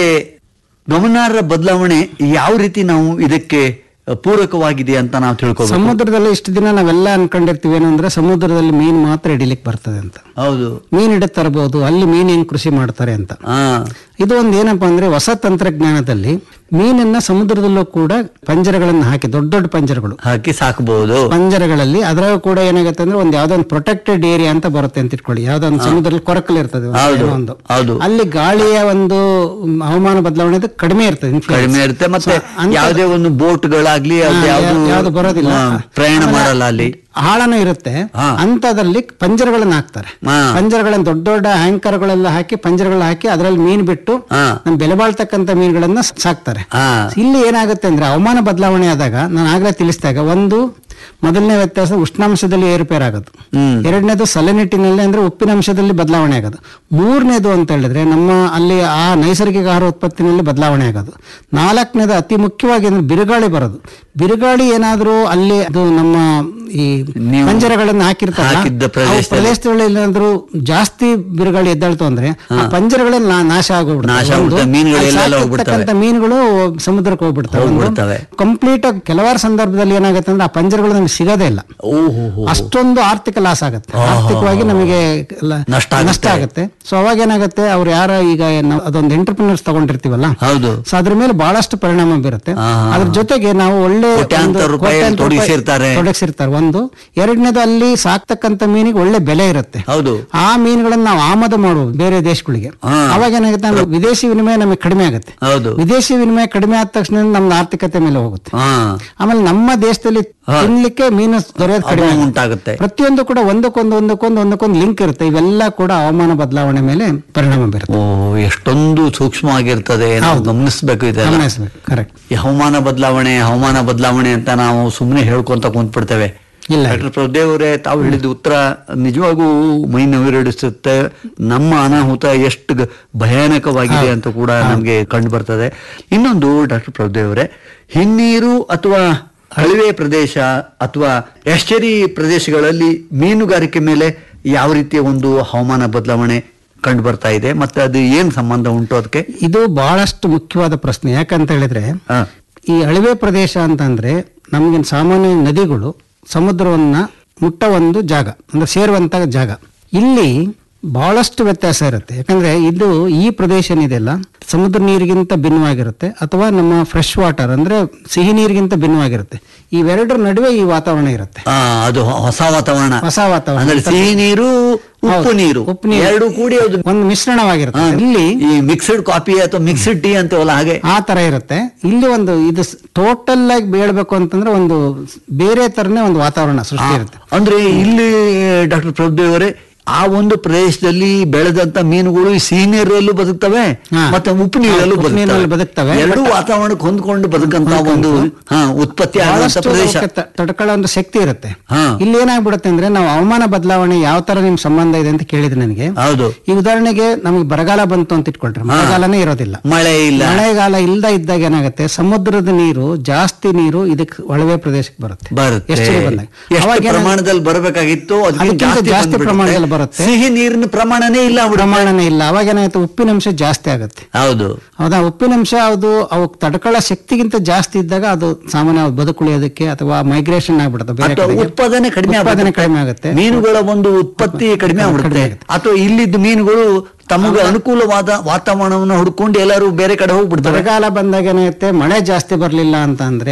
D: ಗಮನಾರ್ಹ ಬದಲಾವಣೆ ಯಾವ ರೀತಿ ನಾವು ಇದಕ್ಕೆ ಪೂರಕವಾಗಿದೆ ಅಂತ ನಾವು ತಿಳ್ಕೊಬೇಕು
G: ಸಮುದ್ರದಲ್ಲಿ ಇಷ್ಟು ದಿನ ನಾವೆಲ್ಲ ಅನ್ಕೊಂಡಿರ್ತೀವಿ ಏನಂದ್ರೆ ಸಮುದ್ರದಲ್ಲಿ ಮೀನು ಮಾತ್ರ ಹಿಡಿಲಿಕ್ಕೆ ಬರ್ತದೆ ಅಂತ
D: ಹೌದು
G: ಮೀನ್ ಹಿಡಿದ್ ತರಬಹುದು ಅಲ್ಲಿ ಮೀನ್ ಹೆಂಗ್ ಕೃಷಿ ಮಾಡ್ತಾರೆ ಅಂತ
D: ಹಾ
G: ಇದು ಒಂದು ಏನಪ್ಪಾ ಅಂದ್ರೆ ಹೊಸ ತಂತ್ರಜ್ಞಾನದಲ್ಲಿ ಮೀನನ್ನ ಸಮುದ್ರದಲ್ಲೂ ಕೂಡ ಪಂಜರಗಳನ್ನು ಹಾಕಿ ದೊಡ್ಡ ದೊಡ್ಡ ಪಂಜರಗಳು
D: ಹಾಕಿ ಸಾಕಬಹುದು
G: ಪಂಜರಗಳಲ್ಲಿ ಅದ್ರಾಗ ಕೂಡ ಏನಾಗುತ್ತೆ ಅಂದ್ರೆ ಒಂದು ಯಾವ್ದೋ ಒಂದು ಪ್ರೊಟೆಕ್ಟೆಡ್ ಏರಿಯಾ ಅಂತ ಬರುತ್ತೆ ಅಂತ ಇಟ್ಕೊಳ್ಳಿ ಯಾವ್ದೋ ಒಂದು ಸಮುದ್ರದಲ್ಲಿ ಕೊರಕಲ್ ಇರ್ತದೆ ಒಂದು
D: ಹೌದು,
G: ಏನೋ ಒಂದು
D: ಹೌದು.
G: ಅಲ್ಲಿ ಗಾಳಿಯ ಒಂದು ಮ್, ಹವಾಮಾನ ಬದಲಾವಣೆ ಅದು ಕಡಿಮೆ ಇರ್ತದೆ influence.
D: ಕಡಿಮೆ ಇರುತ್ತೆ ಮತ್ತೆ
G: So, ಅಂಥದ್ದು-
D: ಯಾವುದೇ ಒಂದು ಬೋಟ್ಗಳಾಗ್ಲಿ
G: ಹಾ,
D: ಅದು ಯಾವ್ದು
G: ಯಾವ್ದು ಬರೋದಿಲ್ಲ
D: ಹಾ, ಪ್ರಯಾಣ
G: ಆಮೇಲೆ
D: ಮಾಡಲ್ಲ ಅಲ್ಲಿ
G: ಆಳನೂ ಇರುತ್ತೆ
D: ಹಾ.
G: ಅಂತದಲ್ಲಿ ಪಂಜರಗಳನ್ನ ಹಾಕ್ತಾರೆ
D: ಹಾ.
G: ಪಂಜರಗಳನ್ನ ದೊಡ್ಡ ದೊಡ್ಡ ಹ್ಯಾಂಕರ್ಗಳೆಲ್ಲ ಹಾಕಿ ಪಂಜರಗಳನ್ನ ಹಾಕಿ ಅದರಲ್ಲಿ ಮೀನ್ ಬಿಟ್ಟು
D: ಹಾ.
G: ನಮ್ ಬೆಲೆ ಬಾಳ್ತಕ್ಕಂತ ಮೀನುಗಳನ್ನ ಸಾಕ್ತಾರೆ
D: ಹಾ
G: ಇಲ್ಲಿ ಏನಾಗುತ್ತೆ ಅಂದ್ರೆ ಹವಾಮಾನ ಬದಲಾವಣೆ ಆದಾಗ ನಾನು ಆಗ್ಲೇ ತಿಳಿಸಿದಾಗ ಒಂದು ಮೊದಲನೇ ವ್ಯತ್ಯಾಸ ಉಷ್ಣಾಂಶದಲ್ಲಿ ಏರುಪೇರು ಆಗೋದು
D: ಹ್ಮ್.
G: ಎರಡನೇದು ಸಲನಿಟ್ಟಿನಲ್ಲಿ ಅಂದ್ರೆ ಉಪ್ಪಿನಂಶದಲ್ಲಿ ಬದಲಾವಣೆ ಆಗೋದು ಮೂರನೇದು ಅಂತ ಹೇಳಿದ್ರೆ ನಮ್ಮ ಅಲ್ಲಿ ಆ ನೈಸರ್ಗಿಕ ಆಹಾರ ಉತ್ಪತ್ತಿನಲ್ಲಿ ಬದಲಾವಣೆ ಆಗೋದು ನಾಲ್ಕನೇದು ಅತಿ ಮುಖ್ಯವಾಗಿ ಅಂದ್ರೆ ಬಿರುಗಾಳಿ ಬರೋದು ಬಿರುಗಾಳಿ ಏನಾದ್ರೂ ಅಲ್ಲಿ ಅದು ನಮ್ಮ ಈ
D: ನೀವು
G: ಪಂಜರಗಳನ್ನು ಹಾಕಿರ್ತಾರೆ
D: ಹಾಕಿದ್ದ ಪ್ರದೇಶದಲ್ಲಿ.
G: ಪ್ರದೇಶದಲ್ಲಿ ಏನಾದ್ರೂ ಜಾಸ್ತಿ ಬಿರುಗಾಳಿ ಎದ್ದಾಳ್ತು ಅಂದ್ರೆ ಆ ಪಂಜರಗಳೆಲ್ಲ ನಾ- ನಾಶ ಆಗೋಗ್ಬಿಡುತ್ತೆ
D: ನಾಶ ಆಗ್ಬಿಡುತ್ತೆ,
G: ಒಂದು,
D: ಮೀನುಗಳು
G: ಅಲ್ಲಿ
D: ಎಲ್ಲೆಲ್ಲ
G: ಸಾಕಿರ್ತಕ್ಕಂಥ ಮೀನುಗಳು ಸಮುದ್ರಕ್ಕೆ ಹೋಗ್ಬಿಡ್ತವೆ
D: ಹೋಗ್ಬಿಡ್ತವೆ.
G: ಕಂಪ್ಲೀಟ್ ಆಗಿ ಕೆಲವಾರು ಸಂದರ್ಭದಲ್ಲಿ ಏನಾಗುತ್ತೆ ಅಂದ್ರೆ ಆ ಪಂಜರಗಳು ನಮ್ಗೆ ಸಿಗೋದೇ ಇಲ್ಲ
D: ಓಹೋ
G: ಅಷ್ಟೊಂದು ಆರ್ಥಿಕ ಲಾಸ್ ಆಗುತ್ತೆ ಆರ್ಥಿಕವಾಗಿ ನಮಗೆ ಲ-
D: ನಷ್ಟ ಆಗುತ್ತೆ.
G: ನಷ್ಟ ಆಗುತ್ತೆ ಸೊ ಅವಾಗ ಏನಾಗುತ್ತೆ ಅವ್ರು ಯಾರ ಈಗ ನಾವು ಅದೊಂದು ಎಂಟರ್ಪ್ರಿನರ್ಸ್ ತಗೊಂಡಿರ್ತೀವಲ್ಲ
D: ಹೌದು
G: ಸೊ ಅದ್ರ ಮೇಲೆ ಬಹಳಷ್ಟು ಪರಿಣಾಮ ಬೀರುತ್ತೆ
D: ಹಾ, ಹಾ,
G: ಅದ್ರ ಜೊತೆಗೆ ನಾವು ಒಳ್ಳೆ
D: ಕೋಟ್ಯಾಂತರ
G: ಒಂದು
D: ರೂಪಾಯಿ
G: ಕೋಟ್ಯಾಂತರ
D: ತೊಡಗಿಸಿರ್ತಾರೆ.
G: ತೊಡಗಿಸಿರ್ತಾರೆ ಒಂದು ಎರಡನೇದು ಅಲ್ಲಿ ಸಾಕ್ತಕ್ಕಂತ ಮೀನಿಗೆ ಒಳ್ಳೆ ಬೆಲೆ ಇರುತ್ತೆ
D: ಹೌದು
G: ಆ ಮೀನುಗಳನ್ನ ನಾವು ಆಮದು ಮಾಡುವುದು ಬೇರೆ ದೇಶಗಳಿಗೆ
D: ಹಾ.
G: ಅವಾಗ ಏನಾಗುತ್ತೆ ಅಂದ್ರೆ ವಿದೇಶಿ ವಿನಿಮಯ ನಮಗೆ ಕಡಿಮೆ ಆಗುತ್ತೆ
D: ಹೌದು
G: ವಿದೇಶಿ ವಿನಿಮಯ ಕಡಿಮೆ ಆದ ತಕ್ಷಣ ನಮ್ಮ ಆರ್ಥಿಕತೆ ಮೇಲೆ ಹೋಗುತ್ತೆ
D: ಹಾ
G: ಆಮೇಲೆ ನಮ್ಮ ದೇಶದಲ್ಲಿ ತಿನ್ಲಿಕ್ಕೆ ಮೀನು ದೊರೆಯೋದು ಕಡಿಮೆ
D: ಅಭಾವ
G: ಆಗುತ್ತೆ.
D: ಉಂಟಾಗುತ್ತೆ
G: ಪ್ರತಿಯೊಂದು ಕೂಡ ಒಂದಕ್ಕೊಂದು ಒಂದಕ್ಕೊಂದು ಒಂದಕ್ಕೊಂದು ಲಿಂಕ್ ಇರುತ್ತೆ ಇವೆಲ್ಲ ಕೂಡ ಹವಾಮಾನ ಬದಲಾವಣೆ ಮೇಲೆ ಪರಿಣಾಮ ಬೀರುತ್ತೆ
D: ಓ ಎಷ್ಟೊಂದು ಸೂಕ್ಷ್ಮವಾಗಿರ್ತದೆ ನಾವು ಗಮನಿಸ್ಬೇಕು ಇದೆಲ್ಲ
G: ಗಮನಿಸಬೇಕು ಕರೆಕ್ಟ್
D: ಈ ಹವಾಮಾನ ಬದಲಾವಣೆ ಹವಾಮಾನ ಬದಲಾವಣೆ ಅಂತ ನಾವು ಸುಮ್ಮನೆ ಹೇಳ್ಕೊಂತ ಕುಂತ್ಬಿಡ್ತೇವೆ
G: ಇಲ್ಲ
D: ಡಾಕ್ಟರ್ ಪ್ರಭುದೇವ್ ಅವರೇ ತಾವು ಹೇಳಿದ ಉತ್ತರ ನಿಜವಾಗೂ ಮೈ ನವಿರಡಿಸುತ್ತೆ ನಮ್ಮ ಅನಾಹುತ ಎಷ್ಟು ಗ- ಭಯಾನಕವಾಗಿದೆ ಅಂತ ಕೂಡ ನಮಗೆ ಕಂಡು ಬರ್ತದೆ ಇನ್ನೊಂದು ಡಾಕ್ಟರ್ ಪ್ರಭುದೇವ್ ಅವರೇ ಹಿನ್ನೀರು ಅಥವಾ ಕಣಿವೆ ಪ್ರದೇಶ ಅಥವಾ ಎಸ್ಟರಿ ಪ್ರದೇಶಗಳಲ್ಲಿ ಮೀನುಗಾರಿಕೆ ಮೇಲೆ ಯಾವ ರೀತಿಯ ಒಂದು ಹವಾಮಾನ ಬದಲಾವಣೆ ಕಂಡು ಬರ್ತಾ ಇದೆ ಮತ್ತೆ ಅದು ಏನ್ ಸಂಬಂಧ ಉಂಟು ಅದಕ್ಕೆ
G: ಇದು ಬಹಳಷ್ಟು ಮುಖ್ಯವಾದ ಪ್ರಶ್ನೆ ಯಾಕಂತ ಹೇಳಿದ್ರೆ
D: ಹಾ.
G: ಈ ಅಳಿವೆ ಪ್ರದೇಶ ಅಂತಂದ್ರೆ ನಮಗೆ ಸಾಮಾನ್ಯ ನದಿಗಳು ಸಮುದ್ರವನ್ನ ಮುಟ್ಟ ಒಂದು ಜಾಗ ಅಂದ್ರೆ ಸೇರುವಂತ ಜಾಗ ಇಲ್ಲಿ ಬಹಳಷ್ಟು ವ್ಯತ್ಯಾಸ ಇರುತ್ತೆ ಯಾಕಂದ್ರೆ ಇದು ಈ ಪ್ರದೇಶ ಏನಿದೆಯಲ್ಲ ಸಮುದ್ರ ನೀರಿಗಿಂತ ಭಿನ್ನವಾಗಿರುತ್ತೆ ಅಥವಾ ನಮ್ಮ ಫ್ರೆಶ್ ವಾಟರ್ ಅಂದ್ರೆ ಸಿಹಿ ನೀರಿಗಿಂತ ಭಿನ್ನವಾಗಿರುತ್ತೆ ಇವೆರಡರ ನಡುವೆ ಈ ವಾತಾವರಣ ಇರುತ್ತೆ
D: ಆ, ಅದು ಹೊ- ಹೊಸ ವಾತಾವರಣ
G: ಹೊಸ ವಾತಾವರಣ
D: ಅಂದ್ರೆ ಸಿಹಿ ನೀರು ಉಪ್ಪು
G: ಹೌದು.
D: ನೀರು
G: ಉಪ್ಪು ನೀರು.
D: ಎರಡು ಕೂಡಿ ಅದು
G: ಒಂದು ಮಿಶ್ರಣವಾಗಿರುತ್ತೆ ಇಲ್ಲಿ
D: ಈ ಮಿಕ್ಸ್ಡ್ ಕಾಫಿ ಅಥವಾ ಮಿಕ್ಸ್ಡ್ ಟೀ ಅಂತೀವಲ್ಲ ಹಾಗೆ
G: ಆ ತರ ಇರುತ್ತೆ ಇಲ್ಲಿ ಒಂದು ಇದು ಟೋಟಲ್ ಆಗಿ ಹೇಳ್ಬೇಕು ಅಂತಂದ್ರೆ ಒಂದು ಬೇರೆ ತರನೇ ಒಂದು ವಾತಾವರಣ ಸೃಷ್ಟಿ ಇರುತ್ತೆ
D: ಅಂದ್ರೆ ಇಲ್ಲಿ ಡಾಕ್ಟರ್ ಪ್ರಭುದೇವ್ ಅವರೇ ಆ ಒಂದು ಪ್ರದೇಶದಲ್ಲಿ ಬೆಳೆದಂತ ಮೀನುಗಳು ಈ ಸಿಹಿ ನೀರಲ್ಲೂ ಬದುಕ್ತವೆ
G: ಹಾ.
D: ಮತ್ತೆ ಉಪ್ಪು ನೀರಲ್ಲೂ
G: ಉಪ್ಪು ನೀರಲ್ಲಿ ಬದುಕ್ತವೆ.
D: ಎರಡೂ ವಾತಾವರಣಕ್ಕೆ ಹೊಂದ್ಕೊಂಡು ಬದುಕಂತ ಒಂದು ಹಾ ಉತ್ಪತ್ತಿ ಆಗುವಂತ
G: ಬಹಳಷ್ಟು
D: ಪ್ರದೇಶ
G: ಅವಕ್ಕೆ ತ- ತಡ್ಕೊಳ್ಳೋ ಒಂದು ಶಕ್ತಿ ಇರುತ್ತೆ
D: ಹಾ.
G: ಇಲ್ಲಿ ಏನಾಗ್ಬಿಡುತ್ತೆ ಅಂದ್ರೆ ನಾವು ಹವಾಮಾನ ಬದಲಾವಣೆ ಯಾವ ತರ ನಿಮ್ ಸಂಬಂಧ ಇದೆ ಅಂತ ಕೇಳಿದ್ರೆ ನನಗೆ
D: ಹೌದು
G: ಈ ಉದಾಹರಣೆಗೆ ನಮಗೆ ಬರಗಾಲ ಬಂತು ಅಂತ ಇಟ್ಕೊಳ್ರಿ ಮಳೆಗಾಲನೇ ಇರೋದಿಲ್ಲ
D: ಮಳೆ ಇಲ್ಲ
G: ಮಳೆಗಾಲ ಇಲ್ದ ಇದ್ದಾಗ ಏನಾಗುತ್ತೆ ಸಮುದ್ರದ ನೀರು ಜಾಸ್ತಿ ನೀರು ಇದಕ್ಕೆ ಒಳವೆ ಪ್ರದೇಶಕ್ಕೆ ಬರುತ್ತೆ
D: ಬರುತ್ತೆ
G: ಎಷ್ಟು ಬಂದಾಗ
D: ಎಷ್ಟು
G: ಅವಾಗ ಏನಾಗುತ್ತೆ?
D: ಪ್ರಮಾಣದಲ್ಲಿ ಬರಬೇಕಾಗಿತ್ತು ಅದಕ್ಕಿಂತ
G: ಅದಕ್ಕಿಂತ
D: ಜಾಸ್ತಿ
G: ಜಾಸ್ತಿ
D: ಬಂದ್ಬಿಡುತ್ತೆ.
G: ಪ್ರಮಾಣದಲ್ಲಿ ಬರುತ್ತೆ.
D: ಸಿಹಿ ನೀರಿನ ಪ್ರಮಾಣನೇ ಇಲ್ಲ ಬಿಡು.
G: ಪ್ರಮಾಣನೇ ಇಲ್ಲ ಅವಾಗ ಏನಾಗುತ್ತೆ ಉಪ್ಪಿನಂಶ ಜಾಸ್ತಿ ಆಗುತ್ತೆ
D: ಹೌದು
G: ಹೌದಾ ಉಪ್ಪಿನಂಶ ಅದು ಅವು ತಡ್ಕೊಳ್ಳೋ ಶಕ್ತಿಗಿಂತ ಜಾಸ್ತಿ ಇದ್ದಾಗ ಅದು ಸಾಮಾನ್ಯ ಬದುಕುಳಿಯೋದಕ್ಕೆ ಅಥವಾ ಮೈಗ್ರೇಷನ್ ಆಗ್ಬಿಡುತ್ತೆ ಬೇರೆ
D: ಅಥವಾ
G: ಕಡೆಗೆ.
D: ಉತ್ಪಾದನೆ ಕಡಿಮೆ
G: ಉತ್ಪಾದನೆ
D: ಆಗ್ಬಿಡುತ್ತೆ.
G: ಕಡಿಮೆ ಆಗುತ್ತೆ
D: ಮೀನುಗಳ ಒಂದು ಉತ್ಪತ್ತಿ ಕಡಿಮೆ ಆಗ್ಬಿಡುತ್ತೆ
G: ಆಗುತ್ತೆ.
D: ಅಥವಾ ಇಲ್ಲಿದ್ದ ಮೀನುಗಳು ತಮಗೆ ಅನುಕೂಲವಾದ ವಾತಾವರಣವನ್ನು ಹುಡ್ಕೊಂಡು ಎಲ್ಲರೂ ಬೇರೆ ಕಡೆ ಹೋಗ್ಬಿಡ್ತಾರೆ
G: ಬರಗಾಲ ಬಂದಾಗ ಏನಾಗುತ್ತೆ ಮಳೆ ಜಾಸ್ತಿ ಬರಲಿಲ್ಲ ಅಂತ ಅಂದ್ರೆ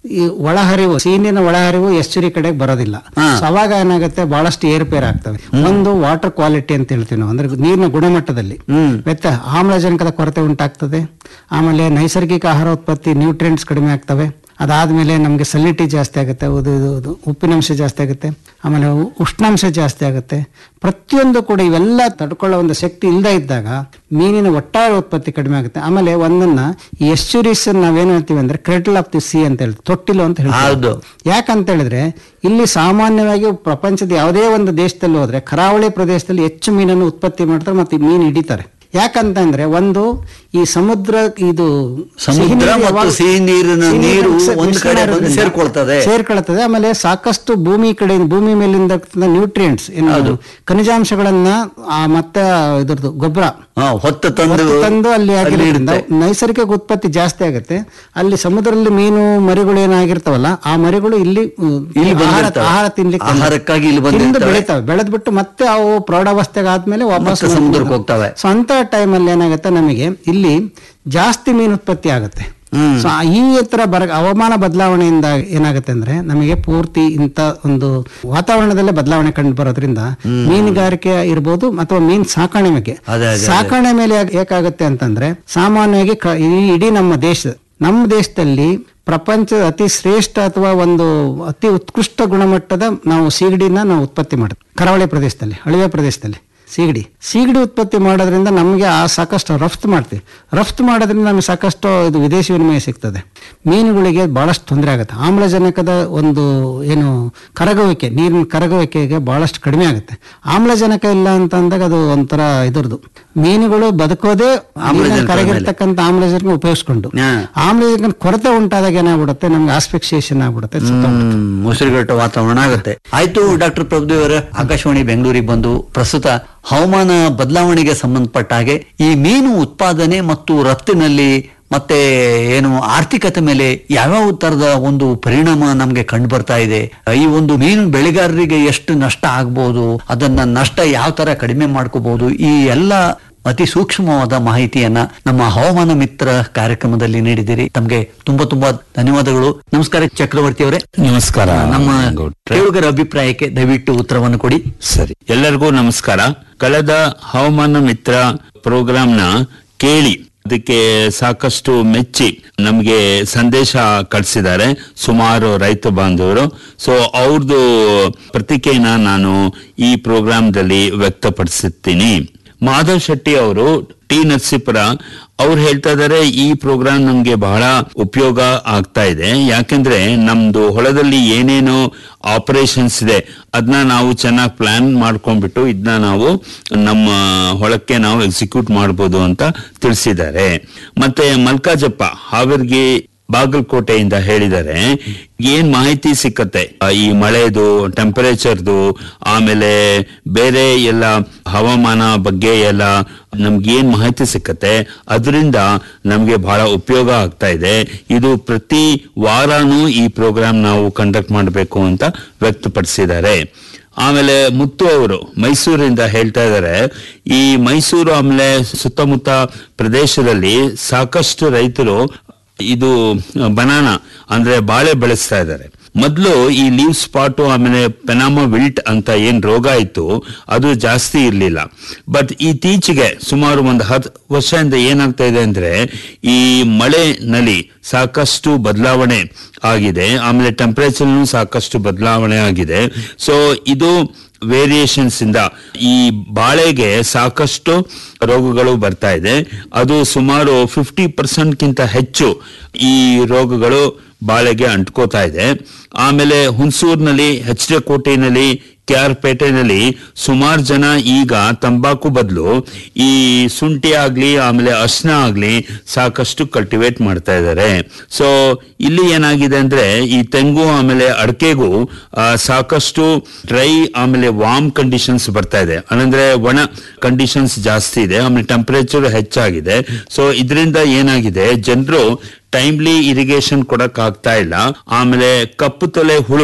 G: ಈ ಒಳಹರಿವು ಸೀನಿನ ಒಳಹರಿವು ಎಚ್ಚುರಿ ಕಡೆಗೆ ಬರೋದಿಲ್ಲ So ಅವಾಗ ಏನಾಗುತ್ತೆ ಬಹಳಷ್ಟು ಏರುಪೇರು ಆಗ್ತವೆ ಒಂದು ವಾಟರ್ ಕ್ವಾಲಿಟಿ ಅಂತ ಹೇಳ್ತೀವಿ ನಾವು ಅಂದ್ರೆ ನೀರಿನ ಗುಣಮಟ್ಟದಲ್ಲಿ ವ್ಯತ್ಯ ಆಮ್ಲಜನಕದ ಕೊರತೆ ಉಂಟಾಗ್ತದೆ ಆಮೇಲೆ ನೈಸರ್ಗಿಕ ಆಹಾರ ಉತ್ಪತ್ತಿ ನ್ಯೂಟ್ರಿಯೆಂಟ್ಸ್ ಕಡಿಮೆ ಆಗ್ತವೆ ಅದಾದ್ಮೇಲೆ ನಮಗೆ ಸಲಿಟಿ ಜಾಸ್ತಿ ಆಗುತ್ತೆ ಅದು ಇದು ಇದು ಉಪ್ಪಿನಂಶ ಜಾಸ್ತಿ ಆಗುತ್ತೆ ಆಮೇಲೆ ಉ- ಉಷ್ಣಾಂಶ ಜಾಸ್ತಿ ಆಗುತ್ತೆ ಪ್ರತಿಯೊಂದು ಕೂಡ ಇವೆಲ್ಲ ತಡ್ಕೊಳ್ಳೋ ಒಂದು ಶಕ್ತಿ ಇಲ್ಲದೆ ಇದ್ದಾಗ ಮೀನಿನ ಒಟ್ಟಾರೆ ಉತ್ಪತ್ತಿ ಕಡಿಮೆ ಆಗುತ್ತೆ ಆಮೇಲೆ ಒಂದನ್ನ ಈ ಎಸ್ಚುರೀಸ್ ನಾವೇನ್ ಹೇಳ್ತೀವಿ ಅಂದ್ರೆ ಕ್ರೆಟಲ್ ಆಫ್ ದಿ ಸಿ ಅಂತ ಹೇಳ್ತೀವಿ ತೊಟ್ಟಿಲು ಅಂತ
D: ಹೌದು.
G: ಹೇಳ್ತೀವಿ ಯಾಕಂತ ಹೇಳಿದ್ರೆ ಇಲ್ಲಿ ಸಾಮಾನ್ಯವಾಗಿ ಪ್ರಪಂಚದ ಯಾವುದೇ ಒಂದು ದೇಶದಲ್ಲಿ ಹೋದ್ರೆ ಕರಾವಳಿ ಪ್ರದೇಶದಲ್ಲಿ ಹೆಚ್ಚು ಮೀನನ್ನು ಉತ್ಪತ್ತಿ ಮಾಡ್ತಾರೆ ಮತ್ತೆ ಈ ಮೀನು ಹಿಡಿತಾರೆ ಯಾಕಂತಂದ್ರೆ ಒಂದು ಈ ಸಮುದ್ರ ಇದು
D: ಸಮುದ್ರ
G: ಸಿಹಿ ನೀರು
D: ಮತ್ತು
G: ಯಾವಾಗ-
D: ಸಿಹಿ ನೀರಿನ
G: ಸಿಹಿ
D: ನೀರು
G: ಮಿಶ್ರ-
D: ಒಂದು ಕಡೆ
G: ಮಿಶ್ರಣ
D: ಬಂದು
G: ಇರೋದ್ರಿಂದ
D: ಸೇರ್ಕೊಳ್ತದೆ.
G: ಸೇರ್ಕೊಳ್ತದೆ ಆಮೇಲೆ ಸಾಕಷ್ಟು ಭೂಮಿ ಕಡೆ ಭೂಮಿ ಮೇಲಿಂದ ನ್ಯೂಟ್ರಿಯೆಂಟ್ಸ್ ಏನು ಖನಿಜಾಂಶಗಳನ್ನ ಆ, ಮತ್ತೆ ಇದ್ರದ್ದು ಗೊಬ್ಬರ
D: ಹಾ, ಹೊತ್ತು ತಂದು
G: ಹೊತ್ತು ತಂದು ಅಲ್ಲಿ
D: ಅಲ್ಲಿ
G: ಆಗಿರೋದ್ರಿಂದ
D: ಇಡುತ್ತೆ.
G: ನೈಸರ್ಗಿಕ ಉತ್ಪತ್ತಿ ಜಾಸ್ತಿ ಆಗುತ್ತೆ ಅಲ್ಲಿ ಸಮುದ್ರದಲ್ಲಿ ಮೀನು ಮರಿಗಳು ಏನಾಗಿರ್ತಾವಲ್ಲ ಆ ಮರಿಗಳು ಇಲ್ಲಿ ಉಮ್,
D: ಇಲ್ಲಿ
G: ಆಹಾರ
D: ಬಂದಿರ್ತವೆ.
G: ಆಹಾರ ತಿನ್ಲಿಕ್ಕೆ
D: ಆಹಾರಕ್ಕಾಗಿ ಇಲ್ಲಿ
G: ತಿಂದು
D: ಬಂದಿರ್ತವೆ.
G: ಬೆಳಿತಾವೆ ಬೆಳೆದ್ಬಿಟ್ಟು ಮತ್ತೆ ಅವು ಪ್ರೌಢಾವಸ್ಥೆಗೆ ಆದ್ಮೇಲೆ ವಾಪಸ್
D: ಮತ್ತೆ ಸಮುದ್ರಕ್ಕೆ ಹೋಗ್ತವೆ.
G: ಸೊ ಅಂತ ಟೈಮಲ್ಲಿ ಏನಾಗುತ್ತೆ ನಮಗೆ ಇಲ್ಲಿ ಜಾಸ್ತಿ ಮೀನು ಉತ್ಪತ್ತಿ ಆಗುತ್ತೆ ಸೊ ಈ ತರ ಬರ ಹವಾಮಾನ ಬದಲಾವಣೆಯಿಂದ ಏನಾಗುತ್ತೆ ಅಂದ್ರೆ ನಮಗೆ ಪೂರ್ತಿ ಇಂತ ಒಂದು ವಾತಾವರಣದಲ್ಲೇ ಬದಲಾವಣೆ ಕಂಡು ಬರೋದ್ರಿಂದ ಮೀನುಗಾರಿಕೆ ಇರ್ಬೋದು ಅಥವಾ ಮೀನ್ ಸಾಕಣೆ ಬಗ್ಗೆ
D: ಅದೇ, ಅದೇ,
G: ಸಾಕಣೆ ಮೇಲೆ ಯಾಕ್- ಏಕಾಗುತ್ತೆ ಅಂತಂದ್ರೆ ಸಾಮಾನ್ಯವಾಗಿ ಕ- ಈ ಇಡೀ ನಮ್ಮ ದೇಶ ನಮ್ಮ ದೇಶದಲ್ಲಿ ಪ್ರಪಂಚದ ಅತಿ ಶ್ರೇಷ್ಠ ಅಥವಾ ಒಂದು ಅತಿ ಉತ್ಕೃಷ್ಟ ಗುಣಮಟ್ಟದ ನಾವು ಸೀಗಡಿನ ನಾವು ಉತ್ಪತ್ತಿ ಮಾಡ್ತೀವಿ ಕರಾವಳಿ ಪ್ರದೇಶದಲ್ಲಿ ಅಳಿವೆ ಪ್ರದೇಶದಲ್ಲಿ ಸೀಗಡಿ ಸೀಗಡಿ ಉತ್ಪತ್ತಿ ಮಾಡೋದ್ರಿಂದ ನಮಗೆ ಆ ಸಾಕಷ್ಟು ರಫ್ತು ಮಾಡ್ತೀವಿ ರಫ್ತು ಮಾಡೋದ್ರಿಂದ ನಮಗೆ ಸಾಕಷ್ಟು ಇದು ವಿದೇಶಿ ವಿನಿಮಯ ಸಿಗ್ತದೆ ಮೀನುಗಳಿಗೆ ಬಹಳಷ್ಟು ತೊಂದರೆ ಆಗುತ್ತೆ ಆಮ್ಲಜನಕದ ಒಂದು ಏನು ಕರಗುವಿಕೆ ನೀರಿನ ಕರಗುವಿಕೆಗೆ ಬಹಳಷ್ಟು ಕಡಿಮೆ ಆಗುತ್ತೆ ಆಮ್ಲಜನಕ ಇಲ್ಲ ಅಂತ ಅಂದಾಗ ಅದು ಒಂಥರ ಇದ್ರದ್ದು ಮೀನುಗಳು ಬದುಕೋದೇ
D: ಆಮ್ಲಜನಕದ ಮೇಲೆ.
G: ಕರಗಿರ್ತಕ್ಕಂಥ ಆಮ್ಲಜನಕ ಉಪಯೋಗಿಸ್ಕೊಂಡು
D: ಹಾ.
G: ಆಮ್ಲಜನಕ ಕೊರತೆ ಉಂಟಾದಾಗ ಏನಾಗ್ಬಿಡುತ್ತೆ ನಮ್ಗೆ ಆಸ್ಫಿಕ್ಸಿಯೇಷನ್ ಆಗ್ಬಿಡುತ್ತೆ ಸತ್ತೋಗ್ಬಿಡುತ್ತೆ.
D: ಹ್ಮ್, ಮುಸುರುಗಟ್ಟ ವಾತಾವರಣ ಆಗುತ್ತೆ ಆಯ್ತು ಡಾಕ್ಟರ್ ಪ್ರಭುದೇವ್ ಅವರೇ ಆಕಾಶವಾಣಿ ಬೆಂಗಳೂರಿಗೆ ಬಂದು ಪ್ರಸ್ತುತ ಹವಾಮಾನ ಬದಲಾವಣೆಗೆ ಸಂಬಂಧಪಟ್ಟ ಹಾಗೆ ಈ ಮೀನು ಉತ್ಪಾದನೆ ಮತ್ತು ರಫ್ತಿನಲ್ಲಿ ಮತ್ತೆ ಏನು ಆರ್ಥಿಕತೆ ಮೇಲೆ ಯಾವ್ಯಾವ ತರದ ಒಂದು ಪರಿಣಾಮ ನಮ್ಗೆ ಕಂಡು ಬರ್ತಾ ಇದೆ ಈ ಒಂದು ಮೀನು ಬೆಳೆಗಾರರಿಗೆ ಎಷ್ಟು ನಷ್ಟ ಆಗ್ಬೋದು ಅದನ್ನ ನಷ್ಟ ಯಾವ ತರ ಕಡಿಮೆ ಮಾಡ್ಕೋಬಹುದು ಈ ಎಲ್ಲ ಅತಿ ಸೂಕ್ಷ್ಮವಾದ ಮಾಹಿತಿಯನ್ನ ನಮ್ಮ ಹವಾಮಾನ ಮಿತ್ರ ಕಾರ್ಯಕ್ರಮದಲ್ಲಿ ನೀಡಿದಿರಿ ತಮಗೆ ತುಂಬಾ ತುಂಬಾ ಧನ್ಯವಾದಗಳು ನಮಸ್ಕಾರ ಚಕ್ರವರ್ತಿ ಅವರೇ
H: ನಮಸ್ಕಾರ
D: ನಮ್ಮ
H: ಗೌಡ್ರೆ.
D: ಕೇಳುಗರ ಅಭಿಪ್ರಾಯಕ್ಕೆ ದಯವಿಟ್ಟು ಉತ್ತರವನ್ನು ಕೊಡಿ
H: ಸರಿ ಎಲ್ಲರಿಗೂ ನಮಸ್ಕಾರ ಕಳೆದ ಹವಾಮಾನ ಮಿತ್ರ ಪ್ರೋಗ್ರಾಂನ ಕೇಳಿ ಅದಕ್ಕೆ ಸಾಕಷ್ಟು ಮೆಚ್ಚಿ ನಮಗೆ ಸಂದೇಶ ಕಳಿಸಿದ್ದಾರೆ ಸುಮಾರು ರೈತ ಬಾಂಧವರು ಸೊ ಅವ್ರದ್ದು ಪ್ರತಿಕೆಯನ್ನ ನಾನು ಈ ಪ್ರೋಗ್ರಾಂದಲ್ಲಿ ವ್ಯಕ್ತಪಡಿಸುತ್ತೀನಿ ಮಾಧವ್ ಶೆಟ್ಟಿ ಅವರು ಟಿ ನರಸೀಪುರ ಅವ್ರು ಹೇಳ್ತಾ ಇದಾರೆ ಈ ಪ್ರೋಗ್ರಾಮ್ ನಮ್ಗೆ ಬಹಳ ಉಪಯೋಗ ಆಗ್ತಾ ಇದೆ ಯಾಕೆಂದ್ರೆ ನಮ್ದು ಹೊಲದಲ್ಲಿ ಏನೇನು ಆಪರೇಷನ್ಸ್ ಇದೆ ಅದನ್ನ ನಾವು ಚೆನ್ನಾಗಿ ಪ್ಲಾನ್ ಮಾಡ್ಕೊಂಡ್ಬಿಟ್ಟು ಇದನ್ನ ನಾವು ನಮ್ಮ ಹೊಳಕ್ಕೆ ನಾವು ಎಕ್ಸಿಕ್ಯೂಟ್ ಮಾಡ್ಬೋದು ಅಂತ ತಿಳಿಸಿದ್ದಾರೆ ಮತ್ತೆ ಮಲ್ಕಾಜಪ್ಪ ಹಾವೇರಿಗೆ ಬಾಗಲಕೋಟೆಯಿಂದ ಹೇಳಿದ್ದಾರೆ ಏನ್ ಮಾಹಿತಿ ಸಿಕ್ಕತ್ತೆ ಆ, ಈ ಮಳೆದು ಟೆಂಪರೇಚರ್ದು ಆಮೇಲೆ ಬೇರೆ ಎಲ್ಲ ಹವಾಮಾನ ಬಗ್ಗೆ ಎಲ್ಲ ನಮ್ಗೆ ಏನ್ ಮಾಹಿತಿ ಸಿಕ್ಕತ್ತೆ ಅದರಿಂದ ನಮ್ಗೆ ಬಹಳ ಉಪಯೋಗ ಆಗ್ತಾ ಇದೆ ಇದು ಪ್ರತಿ ವಾರನೂ ಈ ಪ್ರೋಗ್ರಾಮ್ ನಾವು ಕಂಡಕ್ಟ್ ಮಾಡಬೇಕು ಅಂತ ವ್ಯಕ್ತಪಡಿಸಿದ್ದಾರೆ ಆಮೇಲೆ ಮುತ್ತು ಅವರು ಮೈಸೂರಿಂದ ಹೇಳ್ತಾ ಇದ್ದಾರೆ ಈ ಮೈಸೂರು ಆಮೇಲೆ ಸುತ್ತಮುತ್ತ ಪ್ರದೇಶದಲ್ಲಿ ಸಾಕಷ್ಟು ರೈತರು ಇದು ಬನಾನಾ ಅಂದ್ರೆ ಬಾಳೆ ಬೆಳೆಸ್ತಾ ಇದ್ದಾರೆ ಮೊದಲು ಈ ಲೀವ್ ಸ್ಪಾಟು ಆಮೇಲೆ ಪೆನಾಮ ವಿಲ್ಟ್ ಅಂತ ಏನ್ ರೋಗ ಇತ್ತು ಅದು ಜಾಸ್ತಿ ಇರ್ಲಿಲ್ಲ ಬಟ್ ಇತ್ತೀಚೆಗೆ ಸುಮಾರು ಒಂದು ಹತ್ತು ವರ್ಷದಿಂದ ಏನಾಗ್ತಾ ಇದೆ ಅಂದ್ರೆ ಈ ಮಳೆನಲ್ಲಿ ಸಾಕಷ್ಟು ಬದಲಾವಣೆ ಆಗಿದೆ ಆಮೇಲೆ ಟೆಂಪರೇಚರ್ ಸಾಕಷ್ಟು ಬದಲಾವಣೆ ಆಗಿದೆ ಸೊ ಇದು ವೇರಿಯೇಷನ್ಸ್ ಇಂದ ಈ ಬಾಳೆಗೆ ಸಾಕಷ್ಟು ರೋಗಗಳು ಬರ್ತಾ ಇದೆ ಅದು ಸುಮಾರು ಫಿಫ್ಟಿ ಪರ್ಸೆಂಟ್ಗಿಂತ ಹೆಚ್ಚು ಈ ರೋಗಗಳು ಬಾಳೆಗೆ ಅಂಟ್ಕೋತಾ ಇದೆ ಆಮೇಲೆ ಹುಣಸೂರಿನಲ್ಲಿ ಎಚ್ ಡಿ ಕೋಟೆನಲ್ಲಿ ಕೆ ಆರ್ ಪೇಟೆನಲ್ಲಿ ಸುಮಾರು ಜನ ಈಗ ತಂಬಾಕು ಬದಲು ಈ ಶುಂಠಿ ಆಗ್ಲಿ ಆಮೇಲೆ ಅರ್ಶನ ಆಗ್ಲಿ ಸಾಕಷ್ಟು ಕಲ್ಟಿವೇಟ್ ಮಾಡ್ತಾ ಇದ್ದಾರೆ ಸೊ ಇಲ್ಲಿ ಏನಾಗಿದೆ ಅಂದ್ರೆ ಈ ತೆಂಗು ಆಮೇಲೆ ಅಡಕೆಗೂ ಆ, ಸಾಕಷ್ಟು ಡ್ರೈ ಆಮೇಲೆ ವಾರ್ಮ್ ಕಂಡೀಷನ್ಸ್ ಬರ್ತಾ ಇದೆ ಅಂದ್ರೆ ಒಣ ಕಂಡೀಷನ್ಸ್ ಜಾಸ್ತಿ ಇದೆ ಆಮೇಲೆ ಟೆಂಪರೇಚರ್ ಹೆಚ್ಚಾಗಿದೆ ಸೊ ಇದರಿಂದ ಏನಾಗಿದೆ ಜನರು ಟೈಮ್ಲಿ ಇರಿಗೇಷನ್ ಕೊಡಕ್ ಆಗ್ತಾ ಇಲ್ಲ ಆಮೇಲೆ ಕಪ್ಪು ತೊಲೆ ಹುಳು